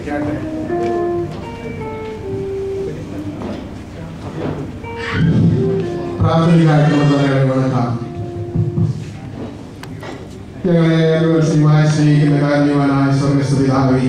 പ്രാഥമിക കാര്യങ്ങളെ വണക്കാം ഞങ്ങളെ ഏകദേശമായി സ്നേഹിക്കുന്ന കാരണവാനായ സ്വർഗസ്ഥിതാവി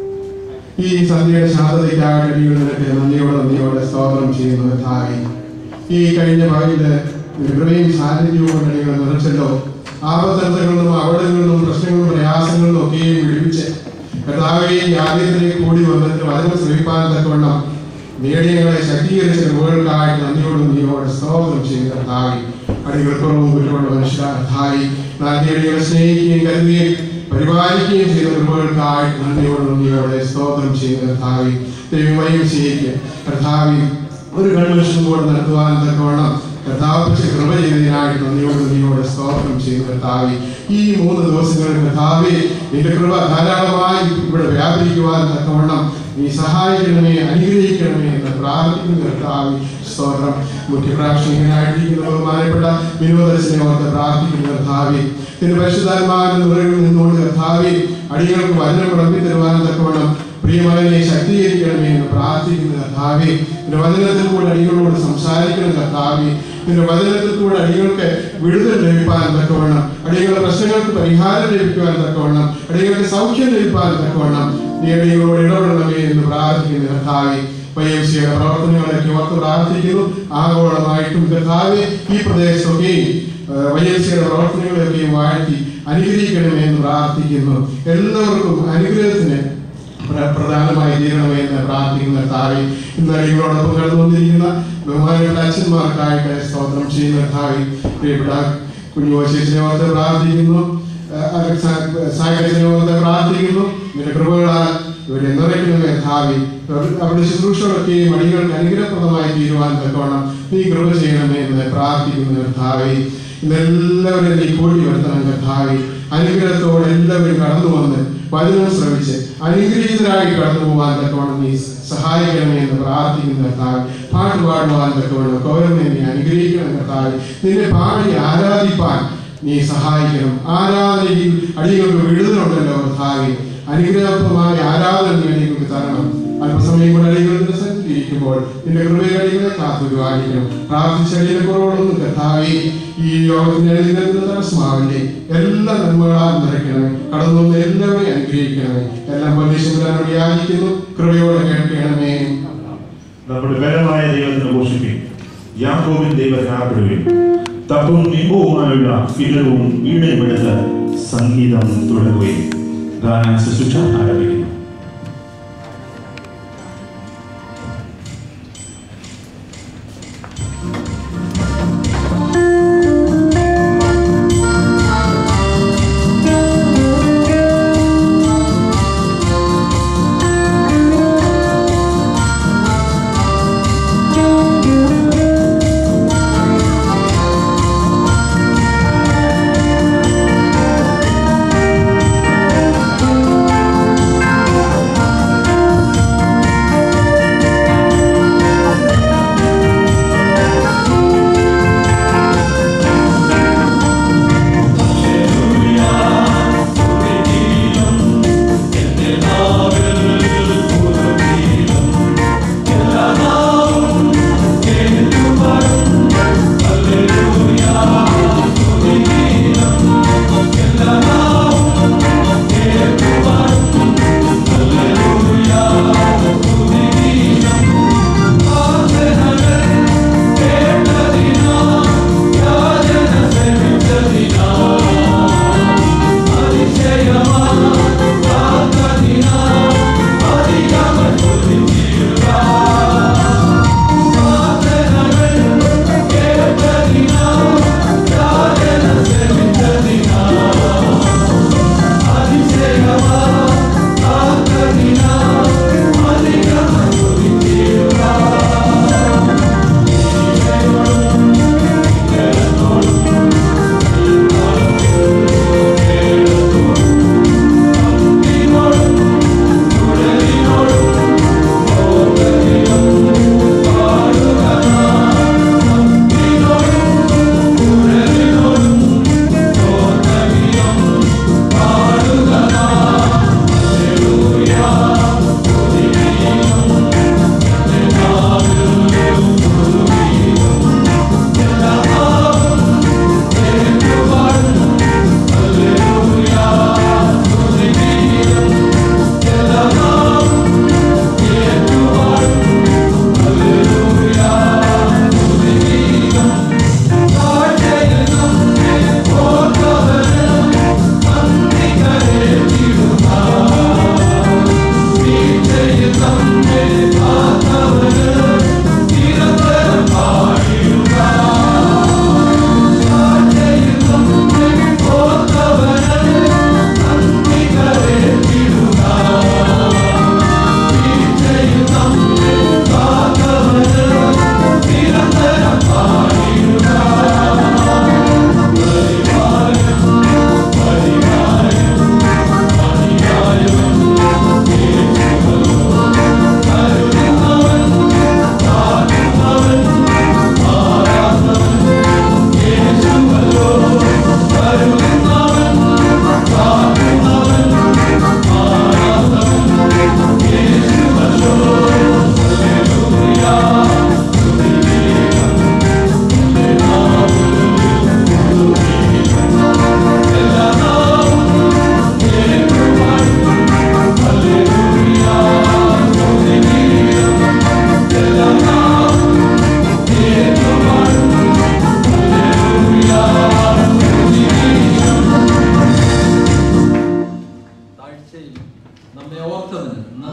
ഈ സന്ധ്യയുടെ ശാന്തതയ്ക്കായിട്ട് നിനക്ക് നന്ദിയോടെ നന്ദിയോടെ സ്തോത്രം ചെയ്യുന്നു യഥാവി ഈ കഴിഞ്ഞ പകലില് കൃപയും സാന്നിധ്യവും കൊണ്ട് നിങ്ങൾ നിറച്ചല്ലോ ആപത്തന്തകളിൽ നിന്നും അവിടങ്ങളിൽ നിന്നും പ്രശ്നങ്ങളും പ്രയാസങ്ങളിലും ഒക്കെയും വിടുവിച്ച് കർത്താവെ ഈ ആദ്യത്തിലേക്ക് കൂടി വന്നിട്ട് വചനം ശ്രമിപ്പാൻ തക്കവണ്ണം നേടിയങ്ങളെ ശക്തീകരിച്ച കൃപകൾക്കായിട്ട് നന്ദിയോടും നന്ദിയോടെ സ്തോത്രം ചെയ്യുന്ന കർത്താവി അടികൾക്കുറവും കുറ്റമുള്ള മനുഷ്യ കർത്താവി നേടിയങ്ങളെ സ്നേഹിക്കുകയും കരുതുകയും പരിപാലിക്കുകയും ചെയ്ത കൃപകൾക്കായിട്ട് നന്ദിയോട് നന്ദിയോടെ സ്തോത്രം ചെയ്യുന്ന കർത്താവി ദൈവമയം ചെയ്യുക കർത്താവി ഒരു കൺവെൻഷൻ കൂടെ നടത്തുവാൻ തക്കവണ്ണം കർത്താവ് പക്ഷെ കൃപ ചെയ്തതിനായിട്ട് നന്ദിയോട് നന്ദിയോടെ സ്തോത്രം ചെയ്യുന്ന കർത്താവി ഈ മൂന്ന് ദിവസങ്ങളിൽ കർത്താവെ നിന്റെ കൃപ ധാരാളമായി ഇവിടെ വ്യാപരിക്കുവാൻ തക്കവണ്ണം നീ സഹായിക്കണമേ അനുഗ്രഹിക്കണമേ എന്ന് പ്രാർത്ഥിക്കുന്ന കർത്താവി സ്തോത്രം മുഖ്യപ്രാക്ഷണികനായിട്ടിരിക്കുന്ന ബഹുമാനപ്പെട്ട വിനോദരസിനെ ഓർത്ത് പ്രാർത്ഥിക്കുന്ന കർത്താവി നിന്റെ പരിശുദ്ധാത്മാവിന്റെ നിറവിൽ നിന്നുകൊണ്ട് കർത്താവി അടികൾക്ക് വചനം വിളമ്പി തരുവാൻ തക്കവണ്ണം പ്രിയമകനെ ശക്തീകരിക്കണമേ എന്ന് പ്രാർത്ഥിക്കുന്ന കർത്താവെ നിന്റെ വചനത്തിൽ കൂടെ അടികളോട് സംസാരിക്കണം കർത്താവെ നിന്റെ വചനത്തിൽ കൂടെ അടികൾക്ക് വിടുതൽ ലഭിക്കാൻ തക്കവണ്ണം അടികളുടെ പ്രശ്നങ്ങൾക്ക് പരിഹാരം ലഭിക്കുവാൻ തക്കവണ്ണം അടികൾക്ക് സൗഖ്യം ലഭിക്കാൻ തക്കവണ്ണം നീ അടികളോട് ഇടപെടണമേ എന്ന് പ്രാർത്ഥിക്കുന്ന കർത്താവെ വൈഎംസിയുടെ പ്രവർത്തനങ്ങളൊക്കെ ഓർത്ത് പ്രാർത്ഥിക്കുന്നു ആഗോളമായിട്ടും കർത്താവെ ഈ പ്രദേശത്തൊക്കെയും വൈഎംസിയുടെ പ്രവർത്തനങ്ങളെയൊക്കെയും വാഴ്ത്തി അനുഗ്രഹിക്കണമേ എന്ന് പ്രാർത്ഥിക്കുന്നു എല്ലാവർക്കും അനുഗ്രഹത്തിന് പ്ര- പ്രധാനമായി തീരണമേ എന്ന് പ്രാർത്ഥിക്കുന്ന താവി ഇന്ന് അടികളോടൊപ്പം കടന്നു വന്നിരിക്കുന്ന ബഹുമാനപ്പെട്ട അച്ഛന്മാർക്കായിട്ട് സ്തോത്രം ചെയ്യുന്ന താവി പ്രിയപ്പെട്ട കുഞ്ഞുവശേഷിനെ ഓർത്ത് പ്രാർത്ഥിക്കുന്നു സാഹചര്യത്തിനെ ഓർത്ത് പ്രാർത്ഥിക്കുന്നു നിന്റെ കൃപകളാൽ ഇവരെ നിറയ്ക്കണമേ ധാവി അവരുടെ ശുശ്രൂഷകളൊക്കെയും അടികൾക്ക് അനുഗ്രഹപ്രദമായി തീരുവാൻ തക്കവണ്ണം നീ കൃപ ചെയ്യണമേ എന്ന് പ്രാർത്ഥിക്കുന്ന ധാവി ഇന്നെല്ലാവരും നീ കൂടി വരുത്തണം കർത്താവി അനുഗ്രഹത്തോടെ എല്ലാവരും കടന്നു വന്ന് വചനം ശ്രമിച്ച് അനുഗ്രഹീതരായി കടന്നു പോകാൻ തക്കവണ്ണം നീ സഹായിക്കണമേ എന്ന് പ്രാർത്ഥിക്കുന്ന കർത്താവ് പാട്ട് പാടുവാൻ തക്കവണ്ണം കൗരമേ നീ അനുഗ്രഹിക്കണം കർത്താവ് നിന്നെ പാടി ആരാധിപ്പാൻ നീ സഹായിക്കണം ആരാധനയിൽ അടികൾക്ക് വിടുതലുണ്ടല്ലോ കർത്താവെ അനുഗ്രഹപ്രദമായ ആരാധന നീ അടികൾക്ക് തരണം അല്പസമയം കൂടെ അടികളുടെ സഞ്ചരിക്കുമ്പോൾ നിന്റെ കൃപയടികളെ കാത്തു പാലിക്കണം പ്രാർത്ഥിച്ചടിയുടെ കുറവുകളൊന്നും കർത്താവെ ഈ യോഗത്തിന്റെ എഴുതുന്ന തടസ്സമാവില്ലേ എല്ലാ നന്മകളാൽ നിറയ്ക്കണമേ കടന്നു വന്ന എല്ലാവരെയും അനുഗ്രഹിക്കണമേ എല്ലാം പരീക്ഷപ്പെടാനോട് യാചിക്കുന്നു കൃപയോടെ കേൾക്കണമേ നമ്മുടെ ബലമായ ദൈവത്തിന് ഘോഷിക്കും യാക്കോബിൻ ദൈവത്തിന് ആർപ്പിടുകയും തപ്പും നിമ്പവുമായുള്ള ഫിഗറും വീണയും എടുത്ത് സംഗീതം തുടങ്ങുകയും ഗാന ശുശ്രൂഷ ആരംഭിക്കുന്നു Thank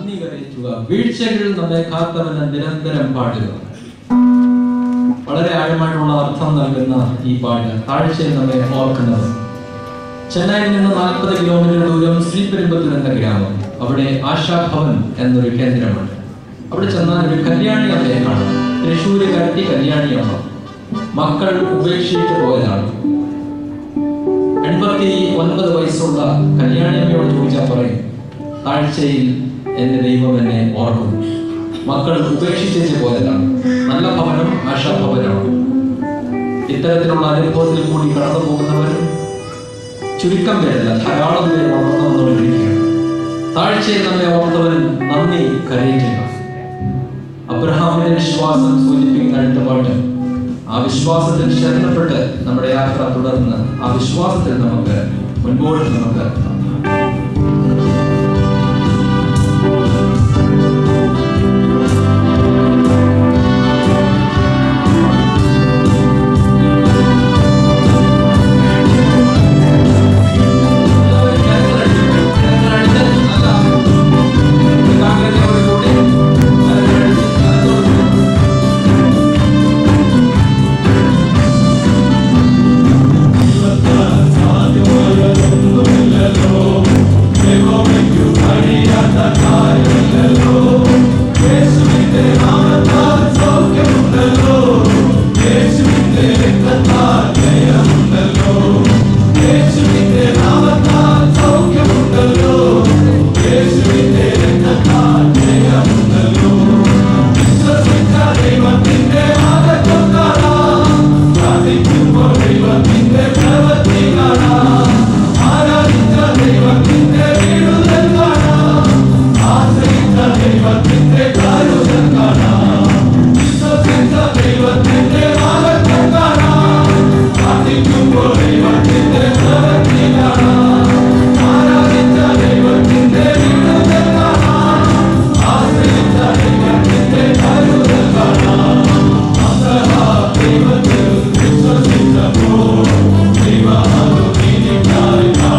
നന്ദി കരയിക്കുക വീഴ്ചകളിൽ നമ്മെ കാത്തവന് നിരന്തരം പാടുക വളരെ ആഴമായിട്ടുള്ള അർത്ഥം നൽകുന്ന ഈ പാട്ട് താഴ്ചയിൽ നമ്മെ ഓർക്കുന്നത് ചെന്നൈയിൽ നിന്ന് നാൽപ്പത് കിലോമീറ്റർ ദൂരം ശ്രീപെരുമ്പത്തൂർ എന്ന ഗ്രാമം അവിടെ ആശാഭവൻ എന്നൊരു കേന്ദ്രമുണ്ട് അവിടെ ചെന്നാൽ ഒരു കല്യാണി അമ്മയെ കാണാം തൃശ്ശൂരുകാരത്തി കല്യാണി അമ്മ മക്കൾ ഉപേക്ഷിച്ചു പോയതാണ് എൺപത്തി ഒൻപത് വയസ്സുള്ള കല്യാണി അമ്മയോട് ചോദിച്ചാൽ പറയും താഴ്ചയിൽ എന്റെ ദൈവം എന്നെ ഓർക്കുന്നു മക്കൾ ഉപേക്ഷിച്ചു പോയതാണ് നല്ല ഭവനം ആശാഭവനമാണ് ഇത്തരത്തിലുള്ള അനുഭവത്തിൽ കൂടി കടന്നു പോകുന്നവരും ചുരുക്കം പേരല്ല ധാരാളം പേര് വളർന്നു വന്നുകൊണ്ടിരിക്കുകയാണ് താഴ്ചയിൽ നമ്മെ ഓർത്തവൻ നന്ദി കരയിക്കുക അബ്രഹാമിന്റെ വിശ്വാസം സൂചിപ്പിക്കുന്ന അടുത്ത പാട്ട് ആ വിശ്വാസത്തിൽ ശരണപ്പെട്ട് നമ്മുടെ യാത്ര തുടർന്ന് ആ വിശ്വാസത്തിൽ നമുക്ക് മുൻപോട്ട് നമുക്ക്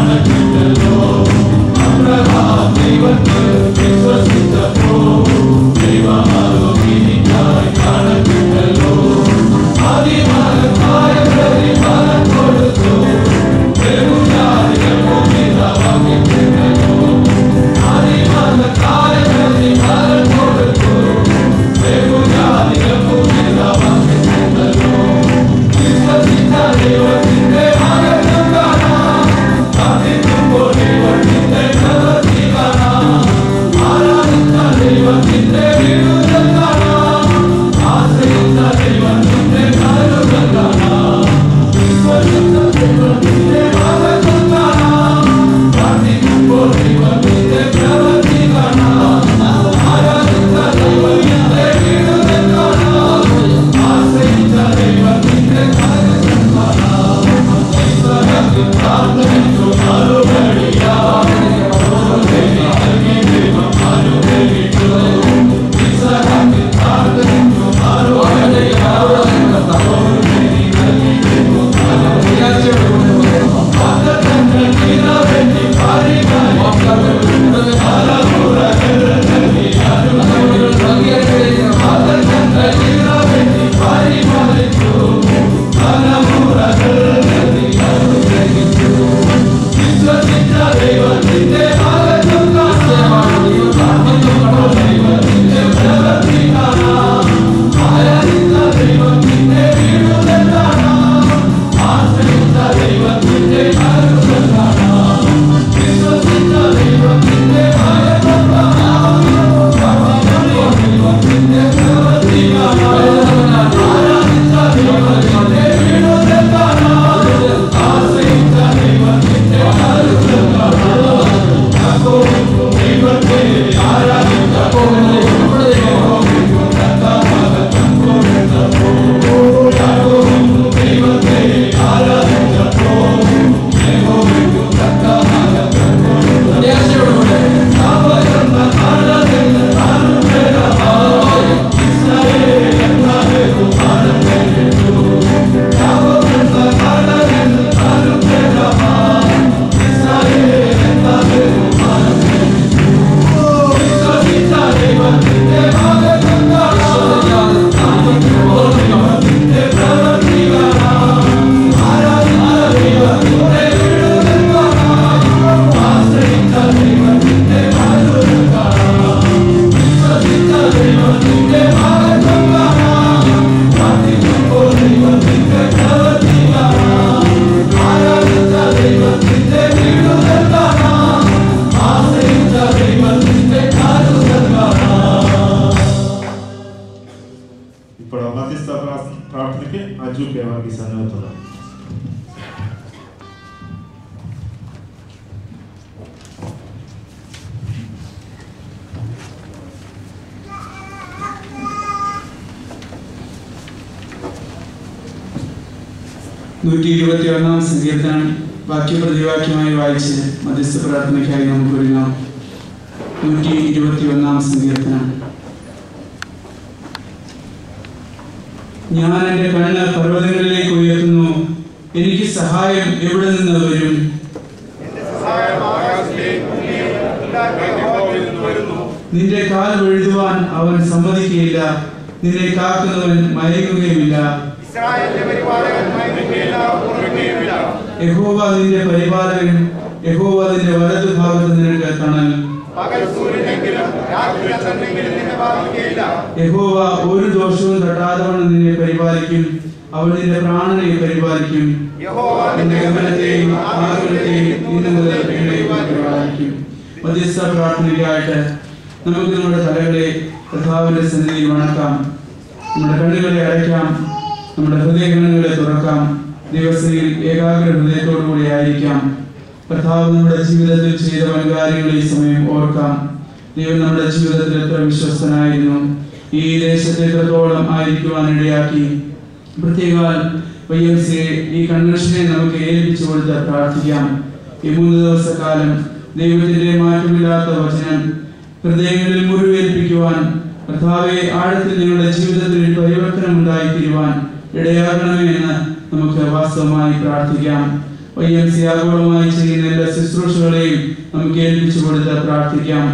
ദൈവത്തിൽ വിശ്വസിച്ചപ്പോൾ മഞ്ജു കെ വർഗീസ് അനുവദിച്ചത് നൂറ്റി ഇരുപത്തി ഒന്നാം സങ്കീർത്തനം വാക്യപ്രതിവാക്യമായി വായിച്ച് മധ്യസ്ഥ പ്രാർത്ഥനയ്ക്കായി നമുക്ക് ഒരുങ്ങാം നൂറ്റി ഇരുപത്തി ഒന്നാം സങ്കീർത്തനം ഞാൻ എൻ്റെ കണ്ണ് പർവ്വതങ്ങളിലേക്ക് ഉയർത്തുന്നു എനിക്ക് സഹായം എവിടെ നിന്ന് വരും നിന്റെ കാൽ വഴുതുവാൻ അവൻ സമ്മതിക്കുകയില്ല നിന്നെ കാക്കുന്നവൻ മയങ്ങുകയുമില്ല യഹോവ നിന്റെ പരിപാലകൻ യഹോവ നിന്റെ വലതു ഭാഗത്ത് നിനക്ക് തണൽ യഹോവ ഒരു ദോഷവും തട്ടാതവണ്ണം നിന്നെ പരിപാലിക്കും അവൻ നിന്റെ പ്രാണനെ പരിപാലിക്കും നിന്റെ ഗമനത്തെയും ആഗ്രഹത്തെയും ഇന്നു മുതൽ എവിടേക്കും പരിപാലിക്കും മധ്യസ്ഥ പ്രാർത്ഥനയ്ക്കായിട്ട് നമുക്ക് നമ്മുടെ തലകളെ കഥാവിന്റെ സന്നിധിയിൽ വണക്കാം നമ്മുടെ കണ്ണുകളെ അടയ്ക്കാം നമ്മുടെ ഹൃദയകരണങ്ങളെ തുറക്കാം ദിവസത്തിൽ ഏകാഗ്ര ഹൃദയത്തോടു കൂടി ആയിരിക്കാം കർത്താവ് നമ്മുടെ ജീവിതത്തിൽ ചെയ്ത വൻകാര്യങ്ങൾ ഈ സമയം ഓർക്കാം ദൈവം നമ്മുടെ ജീവിതത്തിൽ എത്ര വിശ്വസ്തനായിരുന്നു ഈ ദേശത്തെ എത്രത്തോളം ആയിരിക്കുവാൻ ഇടയാക്കി പ്രത്യേകാൽ വൈ എം സി ഈ കൺവെൻഷനെ നമുക്ക് ഏൽപ്പിച്ചു കൊടുത്ത് പ്രാർത്ഥിക്കാം ഈ മൂന്ന് ദിവസക്കാലം ദൈവത്തിന്റെ മാറ്റമില്ലാത്ത വചനം ഹൃദയങ്ങളിൽ മുറിവേൽപ്പിക്കുവാൻ കർത്താവെ ആഴത്തിൽ നിങ്ങളുടെ ജീവിതത്തിൽ ഒരു പരിവർത്തനം ഉണ്ടായിത്തീരുവാൻ ഇടയാകണമേ എന്ന് നമുക്ക് വാസ്തവമായി പ്രാർത്ഥിക്കാം വൈ എം സി ആഗോളമായി ചെയ്യുന്ന എല്ലാ ശുശ്രൂഷകളെയും നമുക്ക് ഏൽപ്പിച്ചു കൊടുത്ത് പ്രാർത്ഥിക്കാം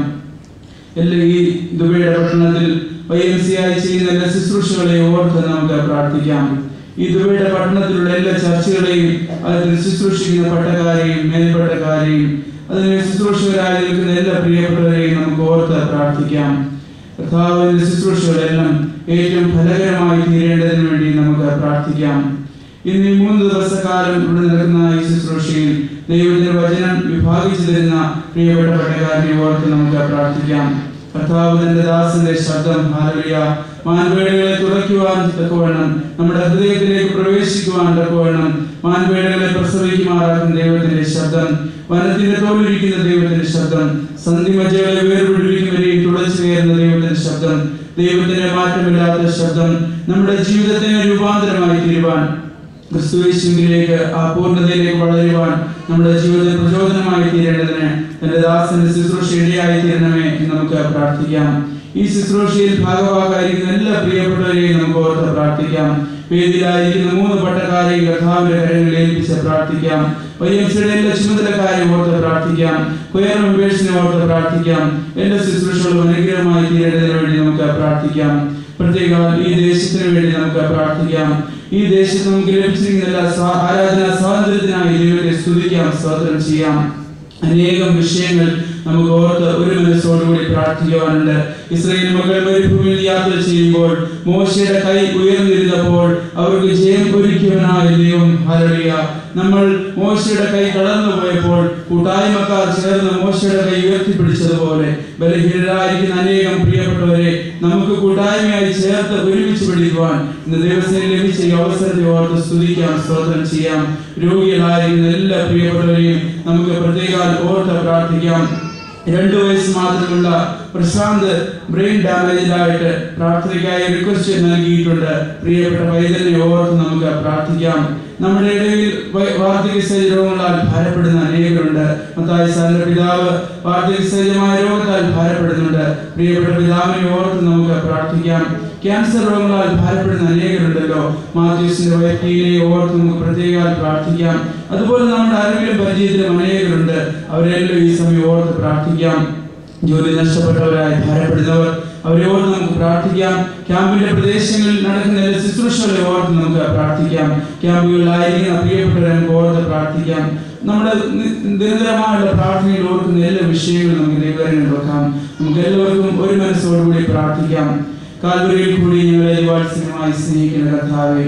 എല്ലാ ഈ ദുബൈയുടെ പട്ടണത്തിൽ വൈ എം സി ആയി ചെയ്യുന്ന എല്ലാ ശുശ്രൂഷകളെ ഓർത്ത് നമുക്ക് പ്രാർത്ഥിക്കാം ഈ ദുബൈയുടെ പട്ടണത്തിലുള്ള എല്ലാ ചർച്ചകളെയും അതിൽ ശുശ്രൂഷിക്കുന്ന പട്ടക്കാരെയും മേൽപ്പട്ടക്കാരെയും അതിന് ശുശ്രൂഷകരായി നിൽക്കുന്ന എല്ലാ പ്രിയപ്പെട്ടവരെയും നമുക്ക് ഓർത്ത് പ്രാർത്ഥിക്കാം കർത്താവിന്റെ ശുശ്രൂഷകളെല്ലാം ഏറ്റവും ഫലകരമായി തീരേണ്ടതിന് വേണ്ടി നമുക്ക് പ്രാർത്ഥിക്കാം ഇന്ന് ഈ മൂന്ന് ദിവസക്കാലം ഇവിടെ നടക്കുന്ന ഈ ശുശ്രൂഷയിൽ ദൈവത്തിന്റെ വചനം വിഭാഗിച്ചു തരുന്ന പ്രിയപ്പെട്ട പട്ടക്കാരനെ ഓർത്ത് നമുക്ക് പ്രാർത്ഥിക്കാം കർത്താവ് തന്റെ ദാസന്റെ ശബ്ദം ഹാലലിയ മാൻപേടകളെ തുറയ്ക്കുവാൻ തക്കവണ്ണം നമ്മുടെ ഹൃദയത്തിലേക്ക് പ്രവേശിക്കുവാൻ തക്കവണ്ണം മാൻപേടകളെ പ്രസവിക്കുമാറാക്കുന്ന ദൈവത്തിന്റെ ശബ്ദം വനത്തിന്റെ തോലിരിക്കുന്ന ദൈവത്തിന്റെ ശബ്ദം സന്ധിമജകളെ വേർപിടിപ്പിക്കുന്നവരെയും തുടച്ചു കയറുന്ന ദൈവത്തിന്റെ ശബ്ദം ദൈവത്തിന്റെ മാറ്റമില്ലാത്ത ശബ്ദം നമ്മുടെ ജീവിതത്തിന് രൂപാന്തരമായി തീരുവാൻ ക്രിസ്തുവേശുവിലേക്ക് ആ പൂർണ്ണതയിലേക്ക് വളരുവാൻ നമ്മുടെ ജീവിതത്തിൽ പ്രചോദനമായി തീരേണ്ടതിന് തന്റെ ദാസന്റെ ശുശ്രൂഷ ഇടയായി തീരണമേ എന്ന് നമുക്ക് പ്രാർത്ഥിക്കാം ഈ ശുശ്രൂഷയിൽ ഭാഗവാക്കായിരിക്കുന്ന എല്ലാ പ്രിയപ്പെട്ടവരെയും നമുക്ക് ഓർത്ത് പ്രാർത്ഥിക്കാം വേദിയിലായിരിക്കുന്ന മൂന്ന് പട്ടക്കാരെയും കഥാവിന്റെ കരങ്ങളിൽ ഏൽപ്പിച്ച് പ്രാർത്ഥിക്കാം വൈഎംസിയുടെ എല്ലാ ചുമതലക്കാരെ ഓർത്ത് പ്രാർത്ഥിക്കാം കൊയർ മെമ്പേഴ്സിനെ ഓർത്ത് പ്രാർത്ഥിക്കാം എല്ലാ ശുശ്രൂഷകളും അനുഗ്രഹമായി തീരേണ്ടതിന് വേണ്ടി നമുക്ക് പ്രാർത്ഥിക്കാം പ്രത്യേക ഈ ദേശത്തിന് വേണ്ടി നമുക്ക് പ്രാർത്ഥിക്കാം ഈ ദേശത്ത് നമുക്ക് ലഭിച്ചിരിക്കുന്ന എല്ലാ സ്വാ- ആരാധനാ സ്വാതന്ത്ര്യത്തിനായി ദൈവത്തെ സ്തുതിക്കാം സ്തോത്രം ചെയ്യാം അനേകം വിഷയങ്ങൾ നമുക്ക് ഓർത്ത് ഒരു മനസ്സോടുകൂടി പ്രാർത്ഥിക്കുവാനുണ്ട് ഇസ്രയേൽ മക്കൾ മരുഭൂമിയിൽ യാത്ര ചെയ്യുമ്പോൾ മോശയുടെ കൈ ഉയർന്നിരുന്നപ്പോൾ അവർക്ക് ജയം ഒരുക്കിയവനായ ദൈവം ഹരളിയ നമ്മൾ മോശയുടെ കൈ കടന്നു പോയപ്പോൾ കൂട്ടായ്മക്കാർ ചേർന്ന് മോശയുടെ കൈ ഉയർത്തിപ്പിടിച്ചതുപോലെ ബലഹീനരായിരിക്കുന്ന അനേകം പ്രിയപ്പെട്ടവരെ നമുക്ക് കൂട്ടായ്മയായി ചേർത്ത് ഒരുമിച്ച് പിടിക്കുവാൻ ഇന്ന് ദിവസം ലഭിച്ച ഈ അവസരത്തെ ഓർത്ത് സ്തുതിക്കാം സ്തോത്രം ചെയ്യാം രോഗികളായിരിക്കുന്ന എല്ലാ പ്രിയപ്പെട്ടവരെയും നമുക്ക് പ്രത്യേകം ഓർത്ത് പ്രാർത്ഥിക്കാം രണ്ടു വയസ്സ് മാത്രമുള്ള പ്രശാന്ത് ബ്രെയിൻ ഡാമേജിലായിട്ട് പ്രാർത്ഥനയ്ക്കായി റിക്വസ്റ്റ് നൽകിയിട്ടുണ്ട് പ്രിയപ്പെട്ട വൈദ്യനെ ഓർത്ത് നമുക്ക് പ്രാർത്ഥിക്കാം നമ്മുടെ ഇടയിൽ വ- വാർദ്ധക്യ സഹജ രോഗങ്ങളാൽ ഭാരപ്പെടുന്ന അനേകരുണ്ട് മത്തായി സാറിന്റെ പിതാവ് വാർദ്ധക്യ സഹജമായ രോഗത്താൽ ഭാരപ്പെടുന്നുണ്ട് പ്രിയപ്പെട്ട പിതാവിനെ ഓർത്ത് നമുക്ക് പ്രാർത്ഥിക്കാം ക്യാൻസർ രോഗങ്ങളാൽ ഭാരപ്പെടുന്ന അനേകരുണ്ടല്ലോ മാത്യൂസിന്റെ വൈദ്യനെ ഓർത്ത് നമുക്ക് പ്രത്യേകം പ്രാർത്ഥിക്കാം അതുപോലെ നമ്മുടെ അറിവിലും പരിചയത്തിലും അനേകരുണ്ട് അവരെല്ലാം ഈ സമയം ഓർത്ത് പ്രാർത്ഥിക്കാം ജോലി നഷ്ടപ്പെട്ടവരായി ഭാരപ്പെടുന്നവർ അവരെ ഓർത്ത് നമുക്ക് പ്രാർത്ഥിക്കാം ക്യാമ്പിന്റെ പ്രദേശങ്ങളിൽ നടക്കുന്ന എല്ലാ ശുശ്രൂഷകളെ ഓർത്ത് നമുക്ക് പ്രാർത്ഥിക്കാം ക്യാമ്പുകളിലായിരിക്കുന്ന പ്രിയപ്പെട്ടവരെ നമുക്ക് ഓർത്ത് പ്രാർത്ഥിക്കാം നമ്മുടെ നി- നിരന്തരമായുള്ള പ്രാർത്ഥനയിൽ ഓർക്കുന്ന എല്ലാ വിഷയങ്ങളും നമുക്ക് ദൈവകരങ്ങളിൽ വെക്കാം നമുക്ക് എല്ലാവർക്കും ഒരു മനസ്സോടുകൂടി പ്രാർത്ഥിക്കാം കാൽവരിയിൽ കൂടി ഞങ്ങളെ വാത്സല്യമായി സ്നേഹിക്കുന്ന കർത്താവെ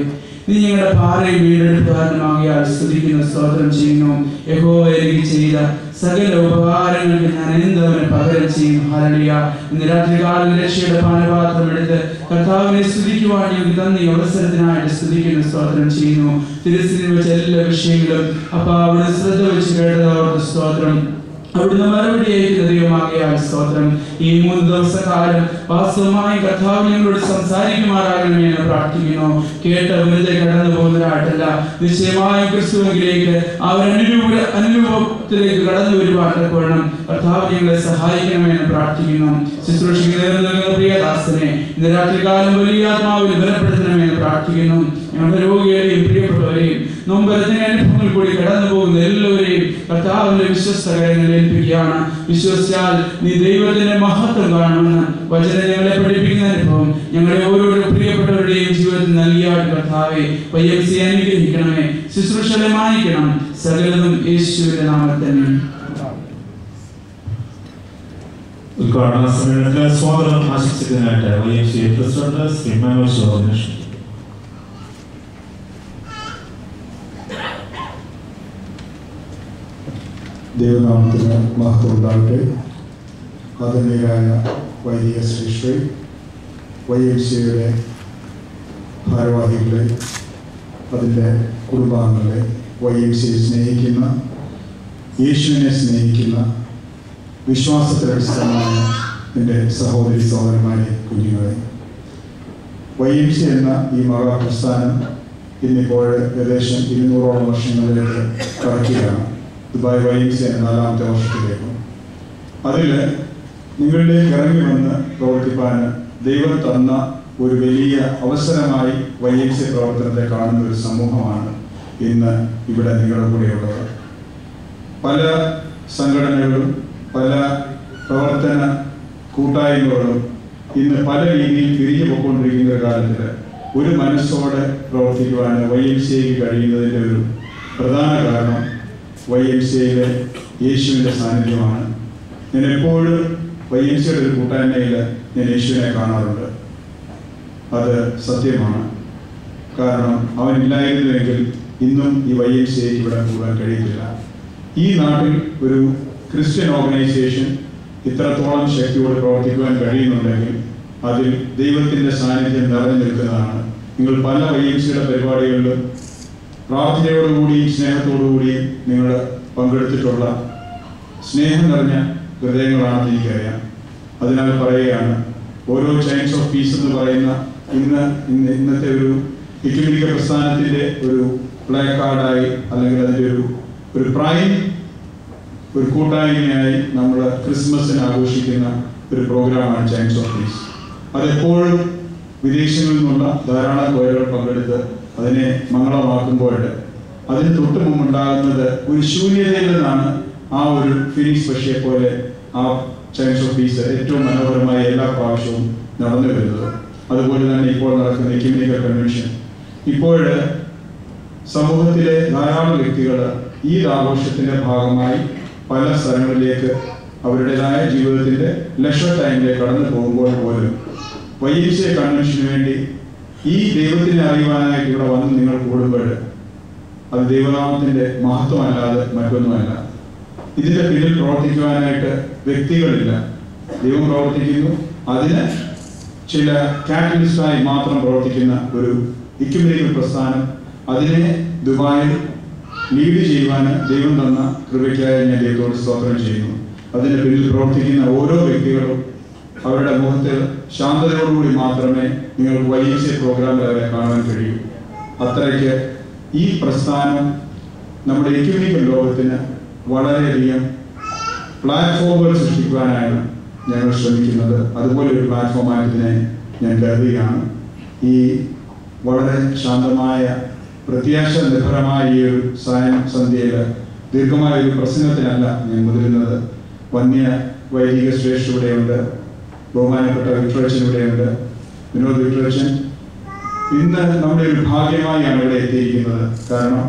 നീ ഞങ്ങളുടെ പാറയും വീണ്ടെടുപ്പുകാരനുമാകിയാൽ സ്തുതിക്കുന്നു സ്തോത്രം ചെയ്യുന്നു യഹോ എനിക്ക് ചെയ്ത സകല ഉപകാരങ്ങൾക്ക് ഞാൻ എന്തവന് പകരം ചെയ്യും ഹരളിയ ഇന്ന് രാത്രികാലം രക്ഷയുടെ പാനപാത്രം എടുത്ത് കർത്താവിനെ സ്തുതിക്കുവാൻ ഞങ്ങൾക്ക് തന്ന ഈ അവസരത്തിനായിട്ട് സ്തുതിക്കുന്നു സ്തോത്രം ചെയ്യുന്നു തിരുസ്ഥിതി വെച്ച എല്ലാ വിഷയങ്ങളും അപ്പൊ അവിടെ ശ്രദ്ധ വെച്ച് കേട്ടതോട് സ്തോത്രം അവിടുന്ന് മറുപടി അയക്കുന്ന ദൈവമാകിയാൽ സ്തോത്രം ഈ മൂന്ന് ദിവസക്കാലം വാസ്തവമായി കർത്താവ് ഞങ്ങളോട് സംസാരിക്കുമാറാകണമെന്ന് എന്ന് പ്രാർത്ഥിക്കുന്നു കേട്ട വെറുതെ കടന്നു പോകുന്നതായിട്ടല്ല നിശ്ചയമായും ക്രിസ്തുവിലേക്ക് അവർ അനുരൂപ അനുരൂപത്തിലേക്ക് കടന്നു വരുവാൻ കർത്താവ് ഞങ്ങളെ സഹായിക്കണമെന്ന് പ്രാർത്ഥിക്കുന്നു ശുശ്രൂഷയ്ക്ക് നേർന്നു നൽകുന്ന പ്രിയദാസനെ ഇന്ന് രാത്രികാലം വലിയ ആത്മാവിൽ ബലപ്പെടുത്തണമെന്ന് പ്രാർത്ഥിക്കുന്നു ഞങ്ങളുടെ രോഗികളെയും പ്രിയപ്പെട്ടവരെയും നൊമ്പരത്തിന് അനുഭവങ്ങൾ കൂടി കടന്നു പോകുന്ന എല്ലാവരെയും കർത്താവിന്റെ വിശ്വസ്ത കരങ്ങളിൽ ഏൽപ്പിക്കുകയാണ് വിശ്വസിച്ചാൽ നീ ദൈവത്തിന്റെ മഹത്വം കാണുമെന്ന് വചനം ഞങ്ങളെ പഠിപ്പിക്കുന്ന അനുഭവം ഞങ്ങളെ ഓരോരോ പ്രിയപ്പെട്ടവരുടെയും ജീവിതത്തിൽ നൽകിയാൽ കർത്താവെ വയ്യംസി അനുഗ്രഹിക്കണമേ ശുശ്രൂഷകളെ മാനിക്കണം സകലതും യേശുവിന്റെ നാമത്തിൽ ഉദ്ഘാടന സമ്മേളനത്തിൽ സ്വാഗതം ആശംസിക്കുന്നതിനായിട്ട് Y M C president Shri Manuel Shobhana ദൈവനാമത്തിന് മഹത്വം ഉണ്ടാകട്ടെ ആദരണീയരായ വൈദിക ശ്രീശ്രീ വൈ എം സിയുടെ ഭാരവാഹികളെ അതിൻ്റെ കുടുംബാംഗങ്ങളെ വൈ എം സിയെ സ്നേഹിക്കുന്ന യേശുവിനെ സ്നേഹിക്കുന്ന വിശ്വാസത്തിൽ അടിസ്ഥാനമായ എൻ്റെ സഹോദരി സഹോദരന്മാരെ കുഞ്ഞുങ്ങളെ വൈ എം സി എന്ന ഈ മഹാപ്രസ്ഥാനം ഇന്നിപ്പോൾ ഏകദേശം ഇരുന്നൂറോളം വർഷങ്ങളിലേക്ക് കടക്കുകയാണ് ദുബായ് വൈ എം സി എന്ന നാലാമത്തെ വർഷത്തിലേക്ക് അതിൽ നിങ്ങളിലേക്ക് ഇറങ്ങി വന്ന് പ്രവർത്തിപ്പാൻ ദൈവം തന്ന ഒരു വലിയ അവസരമായി വൈ എം സി പ്രവർത്തനത്തെ കാണുന്ന ഒരു സമൂഹമാണ് ഇന്ന് ഇവിടെ നിങ്ങളുടെ കൂടെയുള്ളത് പല സംഘടനകളും പല പ്രവർത്തന കൂട്ടായ്മകളും ഇന്ന് പല രീതിയിൽ പിരിഞ്ഞു പോയിക്കൊണ്ടിരിക്കുന്ന ഒരു കാലത്തിൽ ഒരു മനസ്സോടെ പ്രവർത്തിക്കുവാൻ വൈ എം സിക്ക് കഴിയുന്നതിൻ്റെ ഒരു പ്രധാന കാരണം വൈ എം സിയിലെ യേശുവിൻ്റെ സാന്നിധ്യമാണ് ഞാൻ എപ്പോഴും വൈ എം സിയുടെ ഒരു കൂട്ടായ്മയിൽ ഞാൻ യേശുവിനെ കാണാറുണ്ട് അത് സത്യമാണ് കാരണം അവൻ ഇല്ലായിരുന്നുവെങ്കിൽ ഇന്നും ഈ വൈ എം സിക്ക് ഇവിടെ കൂടാൻ കഴിയത്തില്ല ഈ നാട്ടിൽ ഒരു ക്രിസ്ത്യൻ ഓർഗനൈസേഷൻ ഇത്രത്തോളം ശക്തിയോടെ പ്രവർത്തിക്കുവാൻ കഴിയുന്നുണ്ടെങ്കിൽ അതിൽ ദൈവത്തിന്റെ സാന്നിധ്യം നിറഞ്ഞു നിൽക്കുന്നതാണ് നിങ്ങൾ പല വൈ എം സിയുടെ പരിപാടികളിലും പ്രാർത്ഥനയോടുകൂടിയും സ്നേഹത്തോടുകൂടിയും നിങ്ങൾ പങ്കെടുത്തിട്ടുള്ള സ്നേഹം നിറഞ്ഞ ഹൃദയങ്ങളാണെന്ന് എനിക്കറിയാം അതിനാൽ പറയുകയാണ് ഓരോ ചൈൻസ് ഓഫ് പീസ് എന്ന് പറയുന്ന ഇന്ന് ഇന്ന് ഇന്നത്തെ ഒരു ഇക്കമിക പ്രസ്ഥാനത്തിന്റെ ഒരു പ്ലേ കാർഡായി അല്ലെങ്കിൽ അതിന്റെ ഒരു ഒരു പ്രൈം ഒരു കൂട്ടായ്മയായി നമ്മൾ ക്രിസ്മസിന് ആഘോഷിക്കുന്ന ഒരു പ്രോഗ്രാമാണ് ചൈൻസ് ഓഫ് പീസ് അതെപ്പോഴും വിദേശങ്ങളിൽ നിന്നുള്ള ധാരാളം പേരുകൾ പങ്കെടുത്ത് അതിനെ മംഗളമാക്കുമ്പോൾ അതിന് തൊട്ട് മുമ്പുണ്ടാകുന്നത് ഒരു ശൂന്യതയിൽ നിന്നാണ് ആ ഒരു ഫിനിക്സ് പക്ഷിയെ പോലെ ആ ചൈൻസ് ഓഫ് പീസ് ഏറ്റവും മനോഹരമായ എല്ലാ പ്രാവശ്യവും നടന്നു വരുന്നത് അതുപോലെ തന്നെ ഇപ്പോൾ നടക്കുന്ന എക്യുമിനിക്കൽ കൺവെൻഷൻ ഇപ്പോൾ സമൂഹത്തിലെ ധാരാളം വ്യക്തികൾ ഈ ആഘോഷത്തിന്റെ ഭാഗമായി പല സ്ഥലങ്ങളിലേക്ക് അവരുടേതായ ജീവിതത്തിന്റെ ലക്ഷ ടൈമിലേക്ക് കടന്നു പോകുമ്പോൾ പോലും വൈദ്യ കൺവെൻഷന് വേണ്ടി ഈ ദൈവത്തിനെ അറിയുവാനായിട്ട് ഇവിടെ വന്ന് നിങ്ങൾ കൂടുമ്പോൾ അത് ദൈവനാമത്തിന്റെ മഹത്വമല്ലാതെ മറ്റൊന്നുമല്ല ഇതിന്റെ പിന്നിൽ പ്രവർത്തിക്കുവാനായിട്ട് വ്യക്തികളില്ല ദൈവം പ്രവർത്തിക്കുന്നു അതിന് ചില കാറ്റലിസ്റ്റായി മാത്രം പ്രവർത്തിക്കുന്ന ഒരു ഇക്യുമിനിക്കൽ പ്രസ്ഥാനം അതിനെ ദുബായിൽ ലീഡ് ചെയ്യുവാൻ ദൈവം തന്ന കൃപയ്ക്കായി ഞാൻ ദൈവത്തോട് സ്തോത്രം ചെയ്യുന്നു അതിന്റെ പിന്നിൽ പ്രവർത്തിക്കുന്ന ഓരോ വ്യക്തികളും അവരുടെ മുഖത്തിൽ ശാന്തതയോടുകൂടി മാത്രമേ നിങ്ങൾക്ക് വൈകിച്ച പ്രോഗ്രാമിൽ അവരെ കാണാൻ കഴിയൂ അത്രയ്ക്ക് ഈ പ്രസ്ഥാനം നമ്മുടെ എക്യുമിനിക്കൽ ലോകത്തിന് വളരെയധികം പ്ലാറ്റ്ഫോമുകൾ സൃഷ്ടിക്കുവാനാണ് ഞങ്ങൾ ശ്രമിക്കുന്നത് അതുപോലെ ഒരു പ്ലാറ്റ്ഫോമായിട്ട് ഇതിനെ ഞാൻ കരുതുകയാണ് ഈ വളരെ ശാന്തമായ പ്രത്യാശ നിർഭരമായ ഈ ഒരു സായം സന്ധ്യയിൽ ദീർഘമായ ഒരു പ്രസംഗത്തിനല്ല ഞാൻ മുതിരുന്നത് വന്യ വൈദിക ശ്രേഷ്ഠ ഇവിടെയുണ്ട് ബഹുമാനപ്പെട്ട വിക്ടറച്ചൻ ഇവിടെയുണ്ട് വിനോദ് വിക്ടറച്ചൻ ഇന്ന് നമ്മുടെ ഒരു ഭാഗ്യമായാണ് ഇവിടെ എത്തിയിരിക്കുന്നത് കാരണം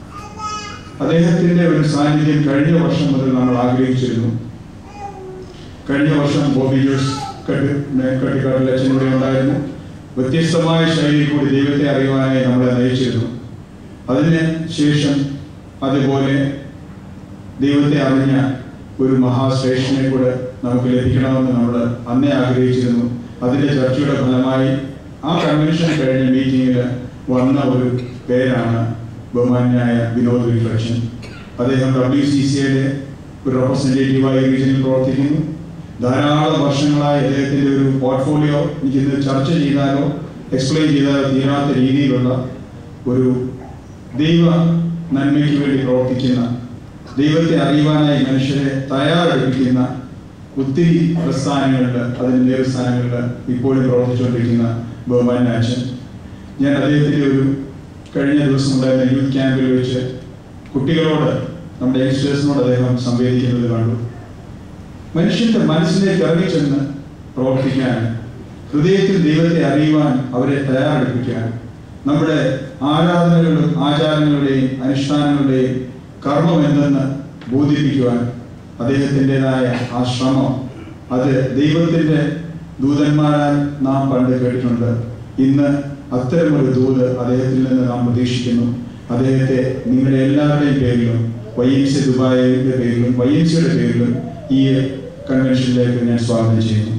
അദ്ദേഹത്തിന്റെ ഒരു സാന്നിധ്യം കഴിഞ്ഞ വർഷം മുതൽ നമ്മൾ ആഗ്രഹിച്ചിരുന്നു കഴിഞ്ഞ വർഷം ബോബി ജോസ് കട്ടി കട്ടിക്കാട്ടിൽ അച്ഛൻ ഇവിടെ ഉണ്ടായിരുന്നു വ്യത്യസ്തമായ ശൈലിയിൽ കൂടി ദൈവത്തെ അറിയുവാനായി നമ്മളെ നയിച്ചിരുന്നു അതിന് ശേഷം അതുപോലെ ദൈവത്തെ അറിഞ്ഞ ഒരു മഹാശ്രേഷ്ഠനെ കൂടെ നമുക്ക് ലഭിക്കണമെന്ന് നമ്മൾ അന്നേ ആഗ്രഹിച്ചിരുന്നു അതിന്റെ ചർച്ചയുടെ ഫലമായി ആ കൺവെൻഷൻ കഴിഞ്ഞ മീറ്റിംഗിൽ വന്ന ഒരു പേരാണ് ബഹുമാന്യായ വിനോദ് റിഫ്ലക്ഷൻ അദ്ദേഹം ഡബ്ല്യു സി സിയുടെ ഒരു റെപ്രസെൻറ്റേറ്റീവായി റീജിയനിൽ പ്രവർത്തിക്കുന്നു ധാരാളം വർഷങ്ങളായി അദ്ദേഹത്തിന്റെ ഒരു പോർട്ട്ഫോളിയോ എനിക്കിന്ന് ചർച്ച ചെയ്താലോ എക്സ്പ്ലെയിൻ ചെയ്താലോ തീരാത്ത രീതിയിലുള്ള ഒരു ദൈവ നന്മയ്ക്ക് വേണ്ടി പ്രവർത്തിക്കുന്ന ദൈവത്തെ അറിയുവാനായി മനുഷ്യരെ തയ്യാറെടുപ്പിക്കുന്ന ഒത്തിരി പ്രസ്ഥാനങ്ങളിൽ അതിന്റെ നേതൃസ്ഥാനങ്ങളിൽ ഇപ്പോഴും പ്രവർത്തിച്ചുകൊണ്ടിരിക്കുന്ന ബഹുമാൻ അച്ഛൻ ഞാൻ അദ്ദേഹത്തിന്റെ ഒരു കഴിഞ്ഞ ദിവസം ഉണ്ടായിരുന്ന യൂത്ത് ക്യാമ്പിൽ വെച്ച് കുട്ടികളോട് നമ്മുടെ യങ്സ്റ്റേഴ്സിനോട് അദ്ദേഹം സംവേദിക്കുന്നത് കണ്ടു മനുഷ്യന്റെ മനസ്സിലേക്ക് ഇറങ്ങിച്ചെന്ന് പ്രവർത്തിക്കാൻ ഹൃദയത്തിൽ ദൈവത്തെ അറിയുവാൻ അവരെ തയ്യാറെടുപ്പിക്കാൻ നമ്മുടെ ആരാധനകളും ആചാരങ്ങളുടെയും അനുഷ്ഠാനങ്ങളുടെയും കർമ്മം എന്തെന്ന് ബോധിപ്പിക്കുവാൻ അദ്ദേഹത്തിൻ്റെതായ ആ ശ്രമം അത് ദൈവത്തിന്റെ ദൂതന്മാരാൽ നാം പണ്ട് കേട്ടിട്ടുണ്ട് ഇന്ന് അത്തരമൊരു ദൂത് അദ്ദേഹത്തിൽ നിന്ന് നാം പ്രതീക്ഷിക്കുന്നു അദ്ദേഹത്തെ നിങ്ങളുടെ എല്ലാവരുടെയും പേരിലും വൈ എം സി ദുബായിയുടെ പേരിലും വൈ എം സിയുടെ പേരിലും ഈ കൺവെൻഷനിലേക്ക് ഞാൻ സ്വാഗതം ചെയ്യുന്നു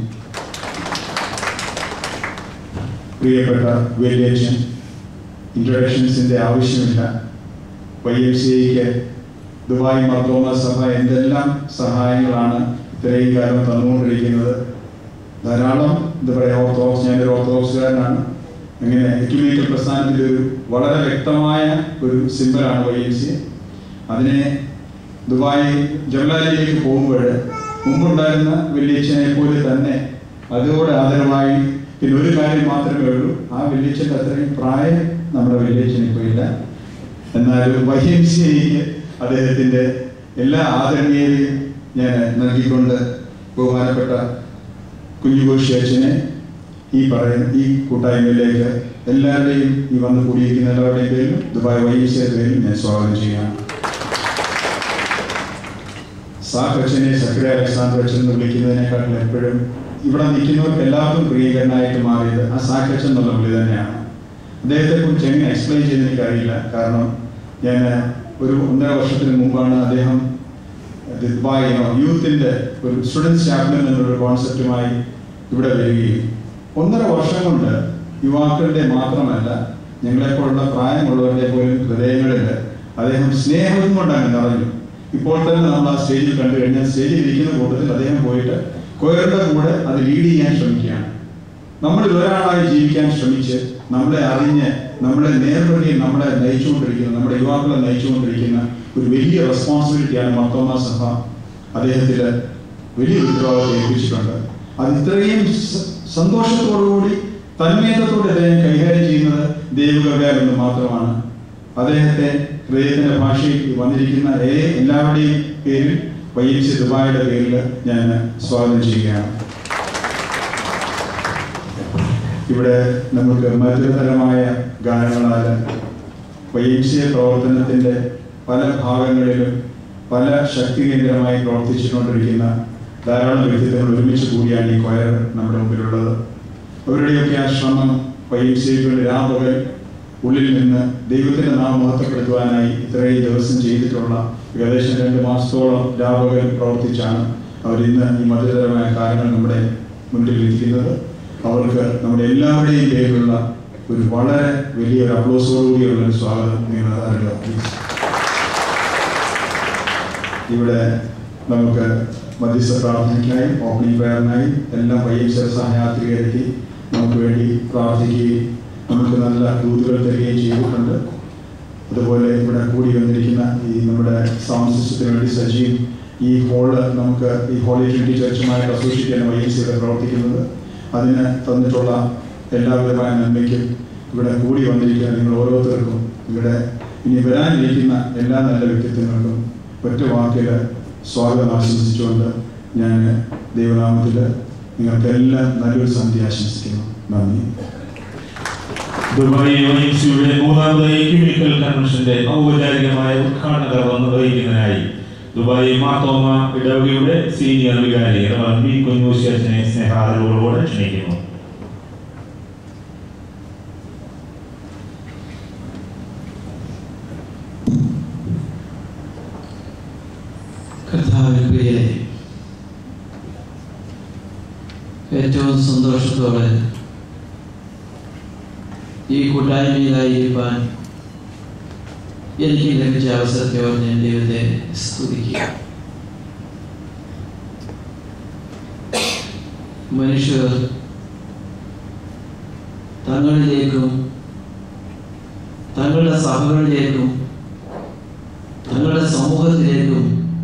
പ്രിയപ്പെട്ട വേലിയച്ചൻ ഇൻട്രൊഡക്ഷൻസിന്റെ ആവശ്യമില്ല വൈ എം സി ഐക്ക് ദുബായ് മർത്തോമ സഭ എന്തെല്ലാം സഹായങ്ങളാണ് ഇത്രയും കാലം തന്നുകൊണ്ടിരിക്കുന്നത് ധാരാളം എന്താ പറയുക ഓർത്തഡോക്സ് ഞാനൊരു ഓർത്തഡോക്സുകാരനാണ് അങ്ങനെ എക്യുമേനിക്കൽ പ്രസ്ഥാനത്തിൻ്റെ ഒരു വളരെ വ്യക്തമായ ഒരു സിമ്പലാണ് വൈ എം സി അതിനെ ദുബായ് ജവലാലിയിലേക്ക് പോകുമ്പോൾ മുമ്പുണ്ടായിരുന്ന വെള്ളിയച്ഛനെ പോലെ തന്നെ അതോടെ ആദരമായി പിന്നെ ഒരു കാര്യം മാത്രമേ ഉള്ളൂ ആ വെള്ളിയച്ഛൻ്റെ അത്രയും പ്രായം നമ്മുടെ വെള്ളിയച്ഛന് ഇപ്പോൾ ഇല്ല എന്നാലും വൈ എം സി ഐക്ക് അദ്ദേഹത്തിൻ്റെ എല്ലാ ആദരണീയതയും ഞാൻ നൽകിക്കൊണ്ട് ബഹുമാനപ്പെട്ട കുഞ്ഞുകോശി അച്ഛനെ ഈ പറയുന്ന ഈ കൂട്ടായ്മയിലേക്ക് എല്ലാവരുടെയും ഈ വന്ന് കൂടിയിരിക്കുന്ന എല്ലാവരുടെയും പേരിലും ദുബായ് വൈ എം സിയുടെ പേരിലും ഞാൻ സ്വാഗതം ചെയ്യുകയാണ് സാഖ് അച്ഛനെ സക്രിയ അലക്സാണ്ടർ അച്ഛൻ എന്ന് വിളിക്കുന്നതിനേക്കാളും എപ്പോഴും ഇവിടെ നിൽക്കുന്നവർക്ക് എല്ലാവർക്കും പ്രിയങ്കരനായിട്ട് മാറിയത് ആ സാഖ് അച്ഛൻ എന്നുള്ള വിളി തന്നെയാണ് അദ്ദേഹത്തെ കുറിച്ച് എങ്ങനെ എക്സ്പ്ലെയിൻ ചെയ്ത് എനിക്കറിയില്ല കാരണം ഞാൻ ഒരു ഒന്നര വർഷത്തിന് മുമ്പാണ് അദ്ദേഹം ദുബായ് യൂത്തിന്റെ ഒരു സ്റ്റുഡൻസ് ചാപ്റ്റർ എന്നൊരു കോൺസെപ്റ്റുമായി ഇവിടെ വരികയും ഒന്നര വർഷം കൊണ്ട് യുവാക്കളുടെ മാത്രമല്ല ഞങ്ങളെപ്പോലുള്ള പ്രായമുള്ളവരുടെ പോലും ഹൃദയങ്ങളിൽ അദ്ദേഹം സ്നേഹം കൊണ്ടാണ് നിറഞ്ഞു ഇപ്പോൾ തന്നെ നമ്മൾ ആ സ്റ്റേജിൽ കണ്ടു കഴിഞ്ഞാൽ സ്റ്റേജിൽ ഇരിക്കുന്ന കൂട്ടത്തിൽ അദ്ദേഹം പോയിട്ട് കൊയറുടെ കൂടെ അത് ലീഡ് ചെയ്യാൻ ശ്രമിക്കുകയാണ് നമ്മൾ ഒരാളായി ജീവിക്കാൻ ശ്രമിച്ച് നമ്മളെ അറിഞ്ഞ് നമ്മളെ നേർവഴിയിൽ നമ്മളെ നയിച്ചുകൊണ്ടിരിക്കുന്ന നമ്മുടെ യുവാക്കളെ നയിച്ചുകൊണ്ടിരിക്കുന്ന ഒരു വലിയ റെസ്പോൺസിബിലിറ്റിയാണ് മർത്തോമ സഭ അദ്ദേഹത്തിൽ വലിയ ഉത്തരവാദിത്വം ഏൽപ്പിച്ചിട്ടുണ്ട് അത് ഇത്രയും സ- സന്തോഷത്തോടുകൂടി തന്മയത്തോടെ അദ്ദേഹം കൈകാര്യം ചെയ്യുന്നത് ദൈവകൃപയാലെന്ന് മാത്രമാണ് അദ്ദേഹത്തെ ഹൃദയത്തിന്റെ ഭാഷയിൽ വന്നിരിക്കുന്ന ഏ- എല്ലാവരുടെയും പേരിൽ വൈ എം സി ദുബായിയുടെ പേരിൽ ഞാൻ സ്വാഗതം ചെയ്യുകയാണ് ഇവിടെ നമുക്ക് മധുരതരമായ ഗാനങ്ങളാൽ വൈ എം സി പ്രവർത്തനത്തിന്റെ പല ഭാഗങ്ങളിലും പല ശക്തി കേന്ദ്രമായി പ്രവർത്തിച്ചുകൊണ്ടിരിക്കുന്ന ധാരാളം വ്യക്തിത്വങ്ങൾ ഒരുമിച്ച് കൂടിയാണ് ഈ കൊയർ നമ്മുടെ മുമ്പിലുള്ളത് അവരുടെയൊക്കെ ആ ശ്രമം വൈ എം സിക്ക് വേണ്ടി രാപകൽ ഉള്ളിൽ നിന്ന് ദൈവത്തിന്റെ നാമം മഹത്വപ്പെടുത്തുവാനായി ഇത്രയും ദിവസം ചെയ്തിട്ടുള്ള ഏകദേശം രണ്ട് മാസത്തോളം രാപകൽ പ്രവർത്തിച്ചാണ് അവർ ഇന്ന് ഈ മധുരതരമായ കാര്യങ്ങൾ നമ്മുടെ മുന്നിൽ ഇരിക്കുന്നത് അവർക്ക് നമ്മുടെ എല്ലാവരുടെയും പേരിലുള്ള ഒരു വളരെ വലിയൊരു അപ്ലോസോടുകൂടിയുള്ള ഒരു സ്വാഗതം നിങ്ങൾ അറിയുക പ്ലീസ് ഇവിടെ നമുക്ക് മധ്യസ്ഥ പ്രാർത്ഥനയ്ക്കായും ഓപ്പണിംഗ് പ്രയറിനായും എല്ലാം വൈകിച്ച സഹയാത്രികരെത്തി നമുക്ക് വേണ്ടി പ്രാർത്ഥിക്കുകയും നമുക്ക് നല്ല ദൂതുകൾ തരികയും ചെയ്തിട്ടുണ്ട് അതുപോലെ ഇവിടെ കൂടി വന്നിരിക്കുന്ന ഈ നമ്മുടെ സൗണ്ട് സിസ്റ്റത്തിന് വേണ്ടി സജീവ് ഈ ഹോള് നമുക്ക് ഈ ഹോളി ട്രിനിറ്റി ചർച്ചുമായിട്ട് അസോസിയേറ്റ് ചെയ്യാൻ വൈ എസ് പ്രവർത്തിക്കുന്നത് അതിന് തന്നിട്ടുള്ള എല്ലാവിധമായ നന്മയ്ക്കും ഇവിടെ കൂടി വന്നിരിക്കുന്ന നിങ്ങൾ ഓരോരുത്തർക്കും ഇവിടെ ഇനി വരാനിരിക്കുന്ന എല്ലാ നല്ല വ്യക്തിത്വങ്ങൾക്കും ഒറ്റ വാക്കിൽ സ്വാഗതം ആശംസിച്ചുകൊണ്ട് ഞാൻ ദൈവനാമത്തിൽ നിങ്ങൾക്കെല്ലാം നല്ലൊരു സന്ധ്യ ആശംസിക്കുന്നു നന്ദി ദുബായ് യുഎൻസിയുടെ മൂന്നാമത് എക്യുമിക്കൽ കൺവെൻഷന്റെ ഔപചാരികമായ ഉദ്ഘാടന കർമ്മം നിർവഹിക്കുന്നതിനായി ദുബായ് മാത്തോമ ഇടവകയുടെ സീനിയർ വികാരി റവൻ ബി കുഞ്ഞൂശേഷനെ സ്നേഹാദരവോടുകൂടെ ക്ഷണിക്കുന്നു ഏറ്റവും സന്തോഷത്തോടെ ഈ കൂട്ടായ്മയിലായിരിക്കാൻ എനിക്ക് ലഭിച്ച അവസരത്തെ ഓർത്ത് ഞാൻ ദൈവത്തെ സ്തുതിക്കുക മനുഷ്യർ തങ്ങളിലേക്കും തങ്ങളുടെ സഭകളിലേക്കും തങ്ങളുടെ സമൂഹത്തിലേക്കും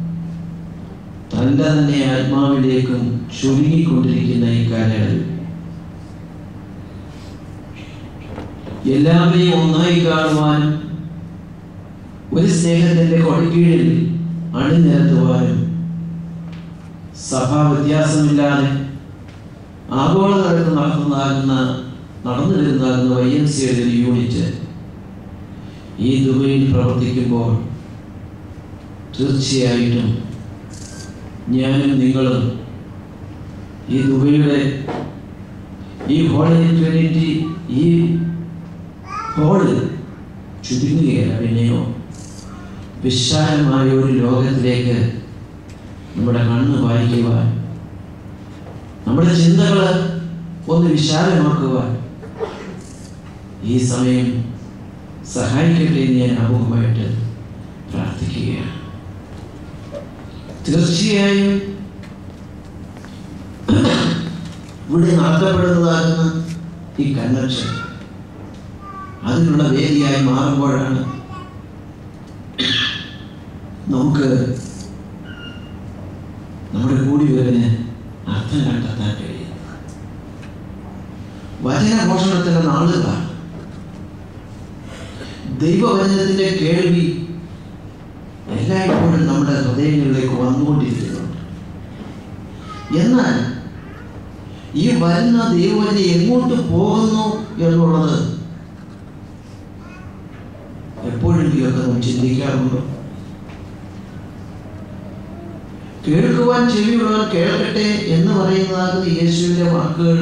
തൻ്റെ തന്നെ ആത്മാവിലേക്കും ചുരുങ്ങിക്കൊണ്ടിരിക്കുന്ന ഈ കാലയളവിൽ എല്ലാവരെയും ഒന്നായി കാണുവാനും ഒരു സ്നേഹത്തിന്റെ കൊടിക്കീഴിൽ അണിനിരത്തുവാനും സഭാ വ്യത്യാസമില്ലാതെ ആഗോളതലത്തിൽ നടത്തുന്നതാകുന്ന നടന്നു വരുന്നതാകുന്ന വൈ എം സിയുടെ ഒരു യൂണിറ്റ് ഈ ദുബൈയിൽ പ്രവർത്തിക്കുമ്പോൾ തീർച്ചയായിട്ടും ഞാനും നിങ്ങളും ഈ ദുബൈയുടെ ഈ ഹോളിൽ ട്രിനിറ്റി ഈ ഹോളിൽ ചുരുങ്ങുകയല്ല പിന്നെയോ വിശാലമായ ഒരു ലോകത്തിലേക്ക് നമ്മുടെ കണ്ണ് വായിക്കുവാൻ നമ്മുടെ ചിന്തകൾ ഒന്ന് വിശാലമാക്കുവാൻ ഈ സമയം സഹായിക്കട്ടെ എന്ന് ഞാൻ അമുഖമായിട്ട് പ്രാർത്ഥിക്കുകയാണ് തീർച്ചയായും ഇവിടെ നടത്തപ്പെടുന്നതാകുന്ന ഈ കൺവെൻഷൻ അതിനുള്ള വേദിയായി മാറുമ്പോഴാണ് നമുക്ക് നമ്മുടെ കൂടിവരവിന് അർത്ഥം കണ്ടെത്താൻ കഴിയുന്നത് വചനഘോഷണത്തിന്റെ നാളുകളാണ് ദൈവവചനത്തിന്റെ കേൾവി എല്ലായ്പ്പോഴും നമ്മുടെ ഹൃദയങ്ങളിലേക്ക് വന്നുകൊണ്ടിരിക്കുന്നുണ്ട് എന്നാൽ ഈ വരുന്ന ദൈവവചനം എങ്ങോട്ട് പോകുന്നു എന്നുള്ളത് എപ്പോഴെങ്കിലുമൊക്കെ നാം ചിന്തിക്കാറുണ്ടോ കേൾക്കുവാൻ ചെവിയുള്ളവർ കേൾക്കട്ടെ എന്ന് പറയുന്നതാകുന്ന യേശുവിന്റെ വാക്കുകൾ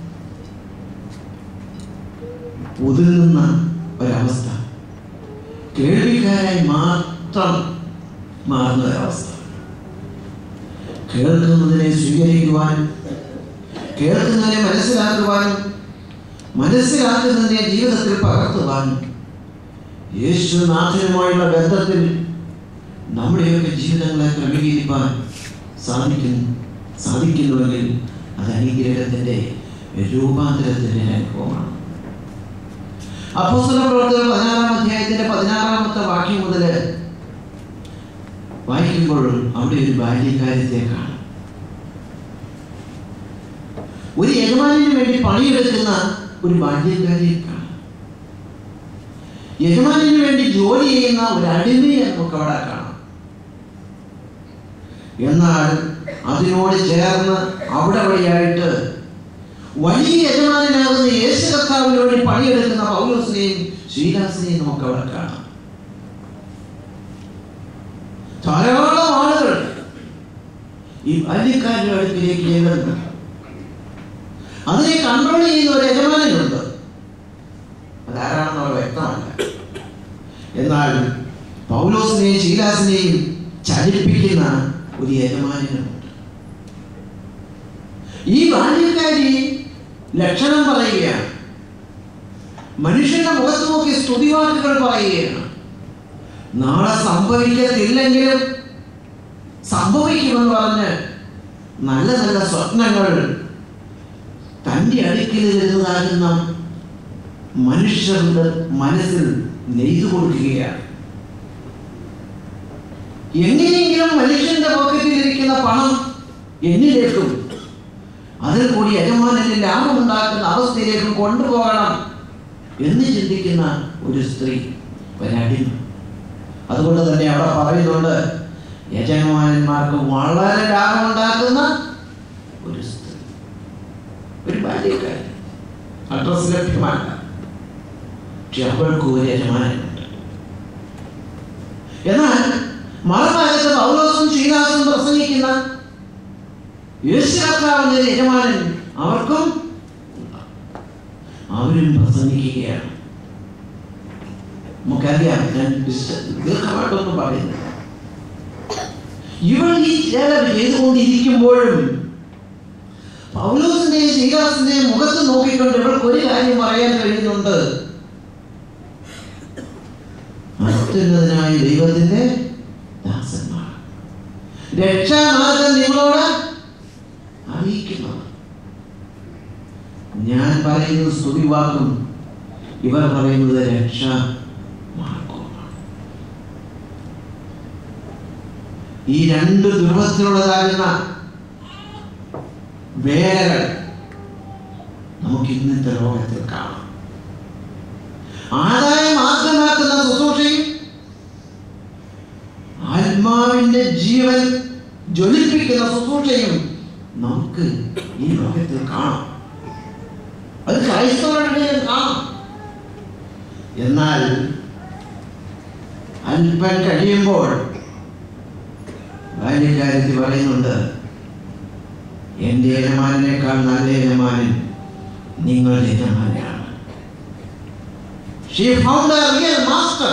ഒതുങ്ങുന്ന ഒരവസ്ഥ കേൾവിക്കാരായി മാത്രം മാറുന്ന ഒരവസ്ഥ കേൾക്കുന്നതിനെ സ്വീകരിക്കുവാനും കേൾക്കുന്നതിനെ മനസ്സിലാക്കുവാനും മനസ്സിലാക്കുന്നതിനെ ജീവിതത്തിൽ പകർത്തുവാനും യേശുനാഥനുമായുള്ള ബന്ധത്തിൽ നമ്മുടെയൊക്കെ ജീവിതങ്ങളെ ക്രമീകരിക്കാൻ സാധിക്കുന്നു സാധിക്കുന്നുവെങ്കിൽ അത് അനുഗ്രഹത്തിൻ്റെ രൂപാന്തരത്തിൻ്റെ അനുഭവമാണ് അപ്പോസ്തല പ്രവർത്തനം പതിനാറാം അധ്യായത്തിന്റെ പതിനാറാമത്തെ വാക്യം മുതൽ വായിക്കുമ്പോൾ അവിടെ ഒരു ബാല്യകാര്യത്തെ കാണാം ഒരു യജമാനിന് വേണ്ടി പണിയെടുക്കുന്ന ഒരു ബാല്യക്കാരിയെ കാണാം യജമാനിന് വേണ്ടി ജോലി ചെയ്യുന്ന ഒരു അടിമയെ നമുക്ക് അവിടെ കാണാം എന്നാൽ അതിനോട് ചേർന്ന് അവിടെ വഴിയായിട്ട് വലിയ യജമാനാകുന്ന യേശു കർത്താവിന് വേണ്ടി പണിയെടുക്കുന്ന പൗലോസിനെയും ശ്രീദാസിനെയും നമുക്ക് അവിടെ കാണാം ധാരാളം ആളുകൾ ഈ ബാല്യക്കാരുടെ അടുക്കിലേക്ക് ചെയ്യുന്നുണ്ട് അതിനെ കൺട്രോൾ ചെയ്യുന്ന ഒരു യജമാനുണ്ട് അതാരാണെന്ന് അവർ വ്യക്തമല്ല എന്നാൽ പൗലോസിനെയും ശീലാസിനെയും ചലിപ്പിക്കുന്ന ഒരു യജമാനുണ്ട് ഈ ബാല്യക്കാരി ലക്ഷണം പറയുകയാണ് മനുഷ്യന്റെ മുഖത്ത് നോക്കി സ്തുതിവാക്കുകൾ പറയുകയാണ് നാളെ സംഭവിക്കത്തില്ലെങ്കിലും സംഭവിക്കുമെന്ന് പറഞ്ഞ് നല്ല നല്ല സ്വപ്നങ്ങൾ തൻ്റെ അടുക്കിൽ വരുന്നതാകുന്ന മനുഷ്യരുടെ മനസ്സിൽ നെയ്തു കൊടുക്കുകയാണ് എങ്ങനെയെങ്കിലും മനുഷ്യന്റെ പോക്കറ്റിൽ ഇരിക്കുന്ന പണം എന്നിലേക്കും അതിൽ കൂടി യജമാനന് ലാഭമുണ്ടാക്കുന്ന അവസ്ഥയിലേക്കും കൊണ്ടുപോകണം എന്ന് ചിന്തിക്കുന്ന ഒരു സ്ത്രീ ഒരടിമ അതുകൊണ്ട് തന്നെ അവിടെ പറയുന്നുണ്ട് യജമാനന്മാർക്ക് വളരെ ലാഭമുണ്ടാക്കുന്ന ഒരു സ്ത്രീ ഒരു ബാല്യക്കാരി അഡ്രസ് ലഭ്യമല്ല പക്ഷെ അവൾക്ക് ഒരു യജമാനുണ്ട് എന്നാൽ മറുഭാഗത്ത് പൗലോസും ശ്രീനാഥും പ്രസംഗിക്കുന്ന യേശുരാത്രാവിന്റെ യജമാനൻ അവർക്കും അവരും പ്രസംഗിക്കുകയാണ് നമുക്കറിയാം ഞാൻ വിശ- ദീർഘമായിട്ടൊന്നും പറയുന്നില്ല ഇവൾ ഈ ചിലവ് ചെയ്തുകൊണ്ടിരിക്കുമ്പോഴും പൗലോസിന്റെയും ശീലാസിന്റെയും മുഖത്ത് നോക്കിക്കൊണ്ട് ഇവർക്ക് ഒരു കാര്യം പറയാൻ കഴിയുന്നുണ്ട് അത്യുന്നതനായ ദൈവത്തിന്റെ ദാസന്മാർ രക്ഷാമാർഗം നിങ്ങളോട് അറിയിക്കുന്നു ഞാൻ പറയുന്നത് സ്തുതിവാക്കും ഇവർ പറയുന്നത് രക്ഷ മാർഗവുമാണ് ഈ രണ്ട് ധ്രുവത്തിലുള്ളതാകുന്ന വേലകൾ നമുക്ക് ഇന്നത്തെ ലോകത്തിൽ കാണാം ആദായം ആഗ്രഹമാക്കുന്ന ശുശ്രൂഷയും ആത്മാവിന്റെ ജീവൻ ജ്വലിപ്പിക്കുന്ന ശുശ്രൂഷയും നമുക്ക് ഈ ലോകത്തിൽ കാണാം അത് ക്രൈസ്തവരുടെ ഇടയിൽ കാണാം എന്നാൽ അല്പം കഴിയുമ്പോൾ ബാല്യകാര്യത്തിൽ പറയുന്നുണ്ട് എൻ്റെ യജമാനേക്കാൾ നല്ല യജമാനൻ നിങ്ങളുടെ യജമാനാണ് she found a real master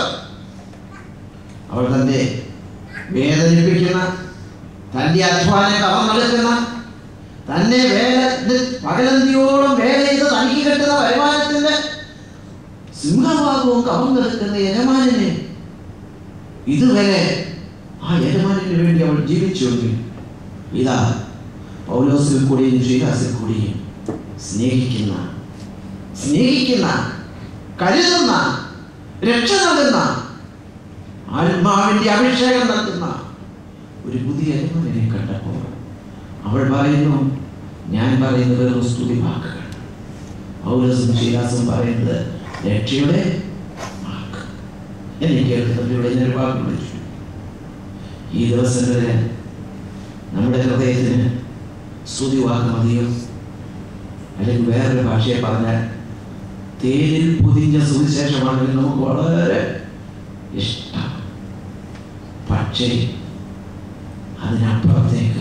അവൾ തന്റെ വേദനിപ്പിക്കുന്ന തന്റെ അധ്വാനം കവർന്നെടുക്കുന്ന തന്നെ വേല ഇത് പകലന്തിയോളം വേല ചെയ്ത് തനിക്ക് കിട്ടുന്ന വരുമാനത്തിന്റെ സിംഹഭാഗവും കവർന്നെടുക്കുന്ന യജമാനനെ ഇതുവരെ ആ യജമാനന് വേണ്ടി അവൾ ജീവിച്ചുവെങ്കിൽ ഇതാ പൗലോസിൽ കൂടിയും ശ്രീദാസിൽ കൂടിയും സ്നേഹിക്കുന്ന സ്നേഹിക്കുന്ന കരുതുന്ന രക്ഷ നൽകുന്ന ആത്മാവിന്റെ അഭിഷേകം നൽകുന്ന ഒരു പുതിയ യജമാനെ കണ്ടപ്പോൾ അവൾ പറയുന്നു ഞാൻ പറയുന്നത് വെറും സ്തുതി വാക്കുകൾ പൗരസും ശീലാസും പറയുന്നത് രക്ഷയുടെ വാക്ക് എന്നെ കേൾക്കുന്നവരുടെ ഞാൻ വാക്ക് വിളിച്ചു ഈ ദിവസങ്ങളിൽ നമ്മുടെ ഹൃദയത്തിന് സ്തുതി വാക്ക് മതിയോ അല്ലെങ്കിൽ വേറൊരു ഭാഷയെ പറഞ്ഞാൽ തേനിൽ പൊതിഞ്ഞ സുവിശേഷമാണെങ്കിൽ നമുക്ക് വളരെ ഇഷ്ടം പക്ഷേ അതിനപ്പുറത്തേക്ക്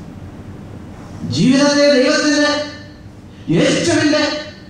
ജീവിതത്തെ ദൈവത്തിന്റെ യേശുവിന്റെ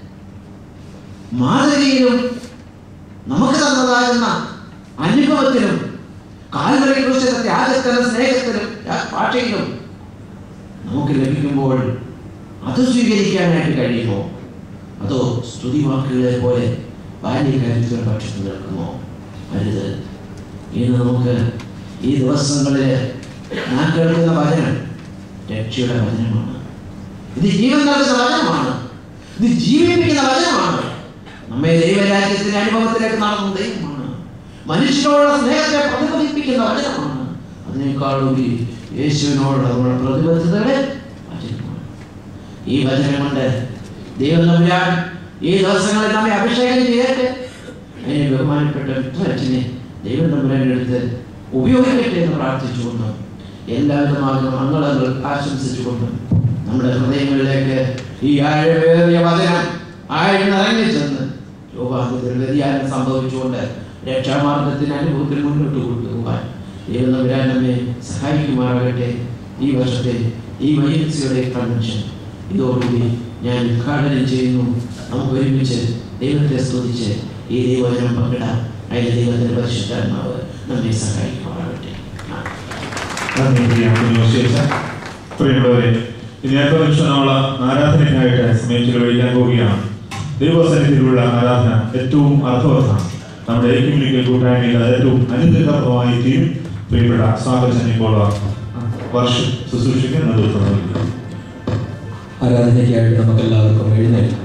മാതൃകയിലും നമുക്ക് തന്നതാകുന്ന അനുഭവത്തിലും കാൽവരി കുറിച്ചുള്ള ത്യാഗത്തിലും സ്നേഹത്തിലും ത്യാ- ഭാഷയിലും നമുക്ക് ലഭിക്കുമ്പോൾ അത് സ്വീകരിക്കാനായിട്ട് കഴിയുമോ അതോ സ്തുതി വാക്കുകളെ പോലെ ബാല്യകാര്യത്തിലുള്ള പക്ഷത്ത് നിൽക്കുമോ അരുത് ഇന്ന് നമുക്ക് ഈ ദിവസങ്ങളിൽ ഞാൻ കേൾക്കുന്ന വചനം രക്ഷയുടെ വചനമാണ് ഇത് ജീവൻ നൽകുന്ന വചനമാണ് ഇത് ജീവിപ്പിക്കുന്ന വചനമാണ് നമ്മെ ദൈവരാജ്യത്തിന്റെ അനുഭവത്തിലേക്ക് നടത്തുന്ന ദൈവമാണ് മനുഷ്യരോടുള്ള സ്നേഹത്തെ പ്രതിഫലിപ്പിക്കുന്ന വചനമാണ് അതിനേക്കാൾ ഉപരി യേശുവിനോടുള്ള നമ്മുടെ പ്രതിബദ്ധതയുടെ വചനമാണ് ഈ വചനം കൊണ്ട് ദൈവം തമ്പുരാൻ ഈ ദിവസങ്ങളിൽ നമ്മെ അഭിഷേകം ചെയ്യട്ടെ അതിനെ ബഹുമാനപ്പെട്ട വിദ്വാരത്തിനെ ദൈവം തമ്പുരാൻ്റെ അടുത്ത് ഉപയോഗിക്കട്ടെ എന്ന് പ്രാർത്ഥിച്ചുകൊണ്ട് എല്ലാവിധമാകുന്ന മംഗളങ്ങൾ ആശംസിച്ചുകൊണ്ട് നമ്മുടെ ഹൃദയങ്ങളിലേക്ക് ഈ ആഴമേറിയ വചനം ആഴ്ന്നിറങ്ങി ചെന്ന് രോഗാന്തത്തിൽ വ്യതിയാനം സംഭവിച്ചുകൊണ്ട് രക്ഷാമാർഗത്തിന് അനുഭവത്തിൽ മുന്നോട്ട് കൊണ്ടുപോകാൻ ദൈവം തമ്പുരാൻ നമ്മെ സഹായിക്കുമാറാകട്ടെ ഈ വർഷത്തെ ഈ വൈദ്യുതിയുടെ കൺവെൻഷൻ ഇതോടുകൂടി ഞാൻ ഉദ്ഘാടനം ചെയ്യുന്നു നമുക്ക് ഒരുമിച്ച് ദൈവത്തെ സ്തുതിച്ച് ഈ ദൈവവചനം പങ്കിടാം അതിന് ദൈവത്തിന്റെ പരിശുദ്ധാത്മാവ് നമ്മെ സഹായിക്കുമാറാകട്ടെ ആമേൻ. നന്ദി പ്രിയ കുഞ്ഞുശേഷ പ്രിയമുള്ളവരെ ഇനി അല്പനിമിഷം നമ്മൾ ആരാധനയ്ക്കായിട്ട് സമയം ചെലവഴിക്കാൻ പോവുകയാണ് ദൈവസന്നിധിയിലുള്ള ആരാധന ഏറ്റവും അർത്ഥവത്താണ് നമ്മുടെ ഏക്യുമിനിക്കൽ കൂട്ടായ്മയിൽ അത് ഏറ്റവും അനുഗ്രഹപ്രദമായി തീരും പ്രിയപ്പെട്ട സ്വാഗതം ഇപ്പോൾ വർഷ ശുശ്രൂഷയ്ക്ക് നേതൃത്വം നൽകുന്നു ആരാധനയ്ക്കായിട്ട് നമുക്ക് എല്ലാവർക്കും എഴുന്നേൽക്കാം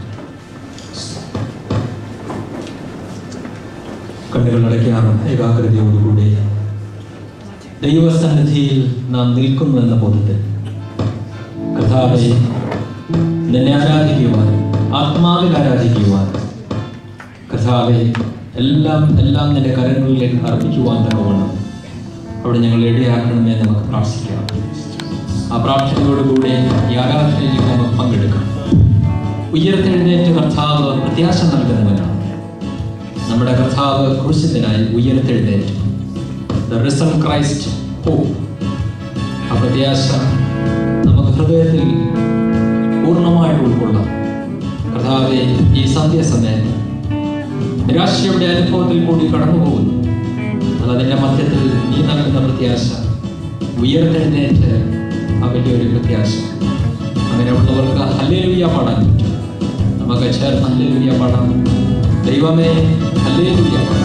കണ്ണുകൾ അടയ്ക്കാറും ഏകാഗ്രതയോടുകൂടി ദൈവസന്നിധിയിൽ നാം നിൽക്കുന്നു എന്ന ബോധത്തിൽ കഥാവെ നിന്നെ ആരാധിക്കുവാൻ ആത്മാവിൽ ആരാധിക്കുവാൻ കഥാവെ എല്ലാം എല്ലാം നിന്റെ കരങ്ങളിലേക്ക് അർപ്പിക്കുവാൻ തക്കവണ്ണം അവിടെ ഞങ്ങൾ ഇടയാക്കണമേ എന്ന് നമുക്ക് പ്രാർത്ഥിക്കാം ആ പ്രാർത്ഥനയോടുകൂടി ഈ ആരാധനയിൽ നമുക്ക് പങ്കെടുക്കാം ഉയർത്തെഴുന്നേറ്റ് കർത്താവ് പ്രത്യാശ നൽകുന്നവനാണ് നമ്മുടെ കർത്താവ് ക്രൂശിതനായി ഉയർത്തെഴുന്നേറ്റ് ദ റിസൺ ക്രൈസ്റ്റ് ഹോപ്പ് ആ പ്രത്യാശ നമുക്ക് ഹൃദയത്തിൽ പൂർണ്ണമായിട്ട് ഉൾക്കൊള്ളാം കർത്താവെ ഈ സന്ധ്യാസമയത്ത് നിരാശയുടെ അനുഭവത്തിൽ കൂടി കടന്നു പോകുന്നു എന്നാൽ അതിൻ്റെ മധ്യത്തിൽ നീ നൽകുന്ന പ്രത്യാശ ഉയർത്തെഴുന്നേറ്റ് ആ വലിയൊരു പ്രത്യാശ ആ അങ്ങനെയുള്ളവർക്ക് ഹല്ലേലൂയ പാടാൻ പറ്റും നമുക്ക് ചേർന്ന് ഹല്ലേലൂയ പാടാം ദൈവമേ ഹല്ലേലൂയ പാടാം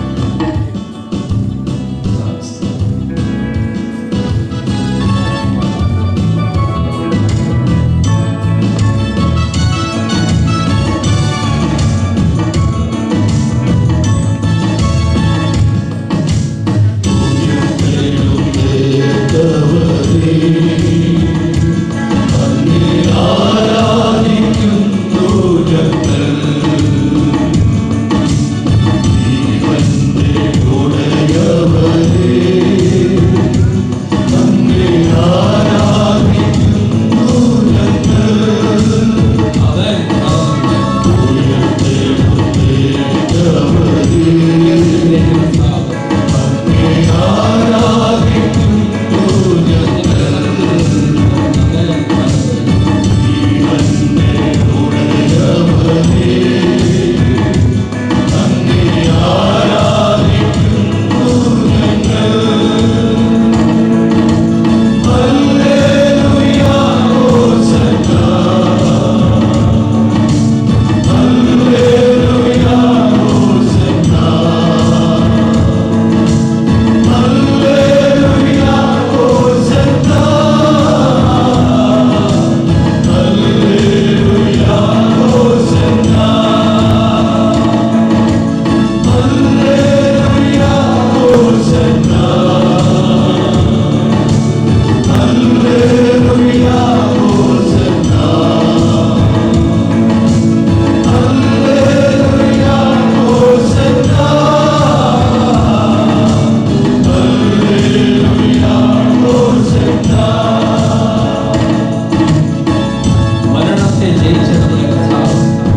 അതെ മരണത്തെ ജയിച്ച നമ്മുടെ കർത്താവ്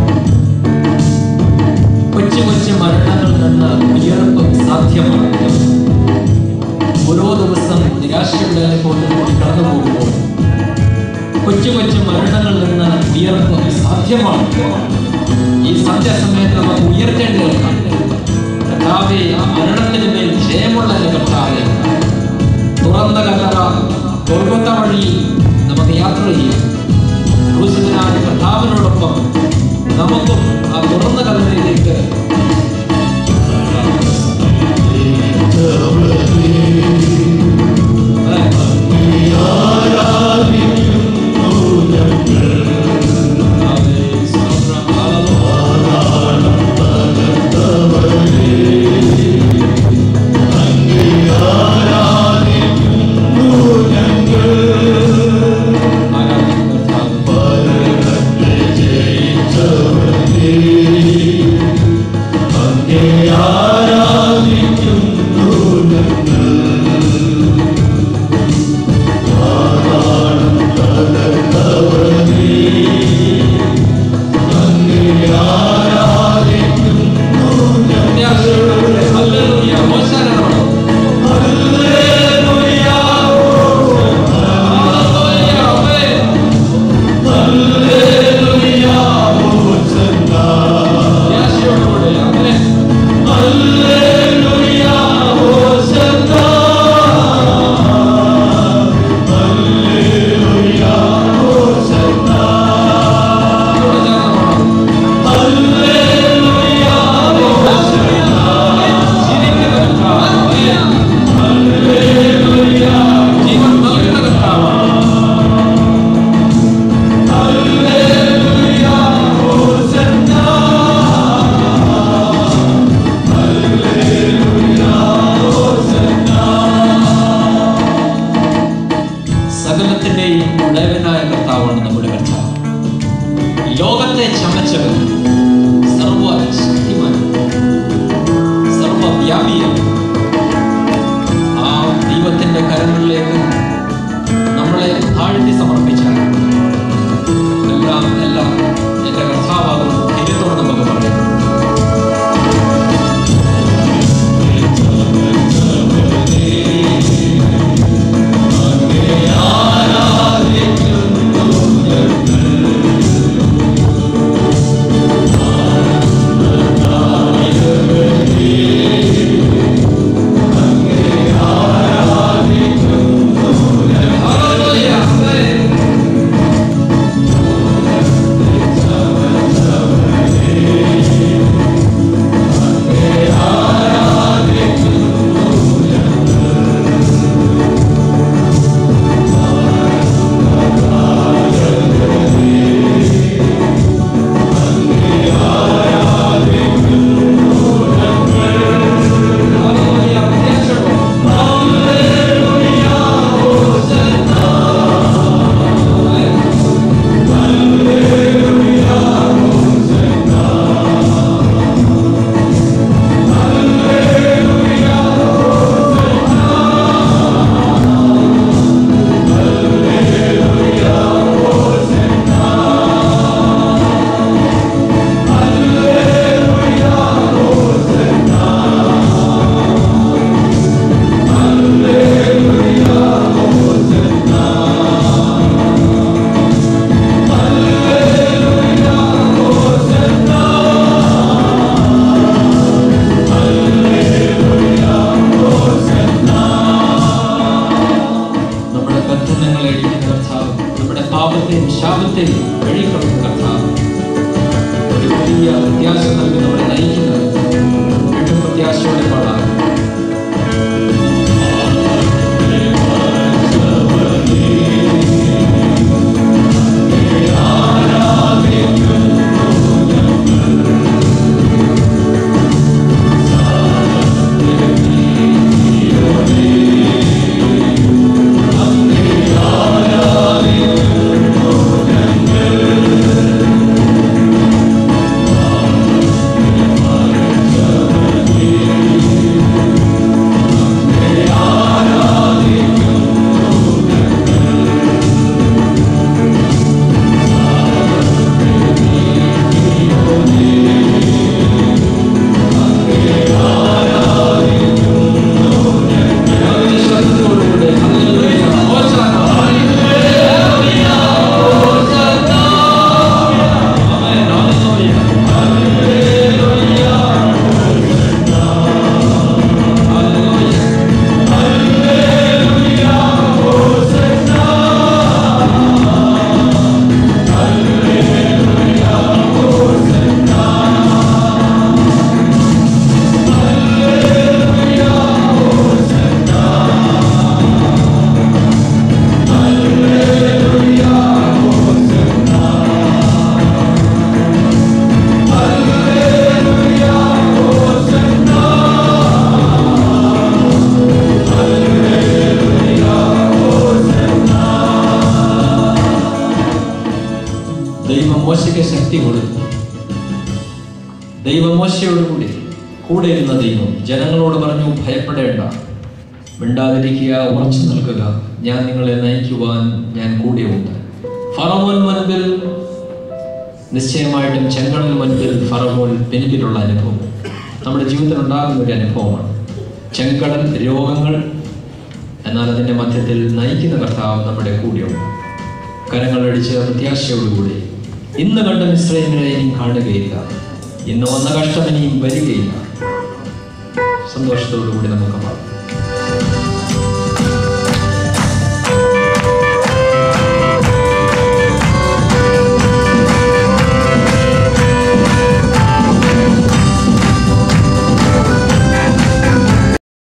കൊച്ചു കൊച്ചു മരണങ്ങളിൽ നിന്ന് ഉയർപ്പ് സാധ്യമാണ് ഓരോ ദിവസം നിരാശയുടെ കൊണ്ടുകൂടി കടന്നു പോകുമ്പോൾ കൊച്ചു കൊച്ചു മരണങ്ങളിൽ നിന്ന് ഉയർപ്പ് സാധ്യമാണ് ഈ സന്ധ്യാസമയത്ത് നമുക്ക് ഉയർത്തേണ്ടതാണ് കർത്താവെ ആ മരണത്തിന് മേൽ ജയമുള്ള എൻ്റെ കർത്താവെ തുറന്ന കല്ലറ കൊൽക്കത്ത വഴി നമുക്ക് യാത്ര ചെയ്യാം ക്രൂശിതനായ കർത്താവിനോടൊപ്പം നമുക്കും ആ തുറന്ന കല്ലറയിലേക്ക് ജയിച്ച ശക്തി കൊടുത്തു ദൈവം മോശയോടുകൂടി കൂടെ ഇരുന്ന ദൈവം ജനങ്ങളോട് പറഞ്ഞു ഭയപ്പെടേണ്ട മിണ്ടാതിരിക്കുക ഉറച്ചു നിൽക്കുക ഞാൻ നിങ്ങളെ നയിക്കുവാൻ ഞാൻ കൂടെയുണ്ട് ഫറവോൻ മുൻപിൽ നിശ്ചയമായിട്ടും ചെങ്കടൽ മുൻപിൽ ഫറവോൻ പിന്നിലുള്ള അനുഭവം നമ്മുടെ ജീവിതത്തിൽ ഉണ്ടാകുന്ന ഒരു അനുഭവമാണ് ചെങ്കടൽ രോഗങ്ങൾ എന്നാൽ അതിൻ്റെ മധ്യത്തിൽ നയിക്കുന്ന കർത്താവ് നമ്മുടെ കൂടെയുണ്ട് കരങ്ങളടിച്ച് പ്രത്യാശയോടുകൂടി ഇന്ന് കണ്ട മിശ്രയങ്ങളെ ഇനിയും കാണുകയില്ല ഇന്ന് വന്ന കഷ്ടം ഇനിയും വരികയില്ല സന്തോഷത്തോടുകൂടി നമുക്ക് പാടാം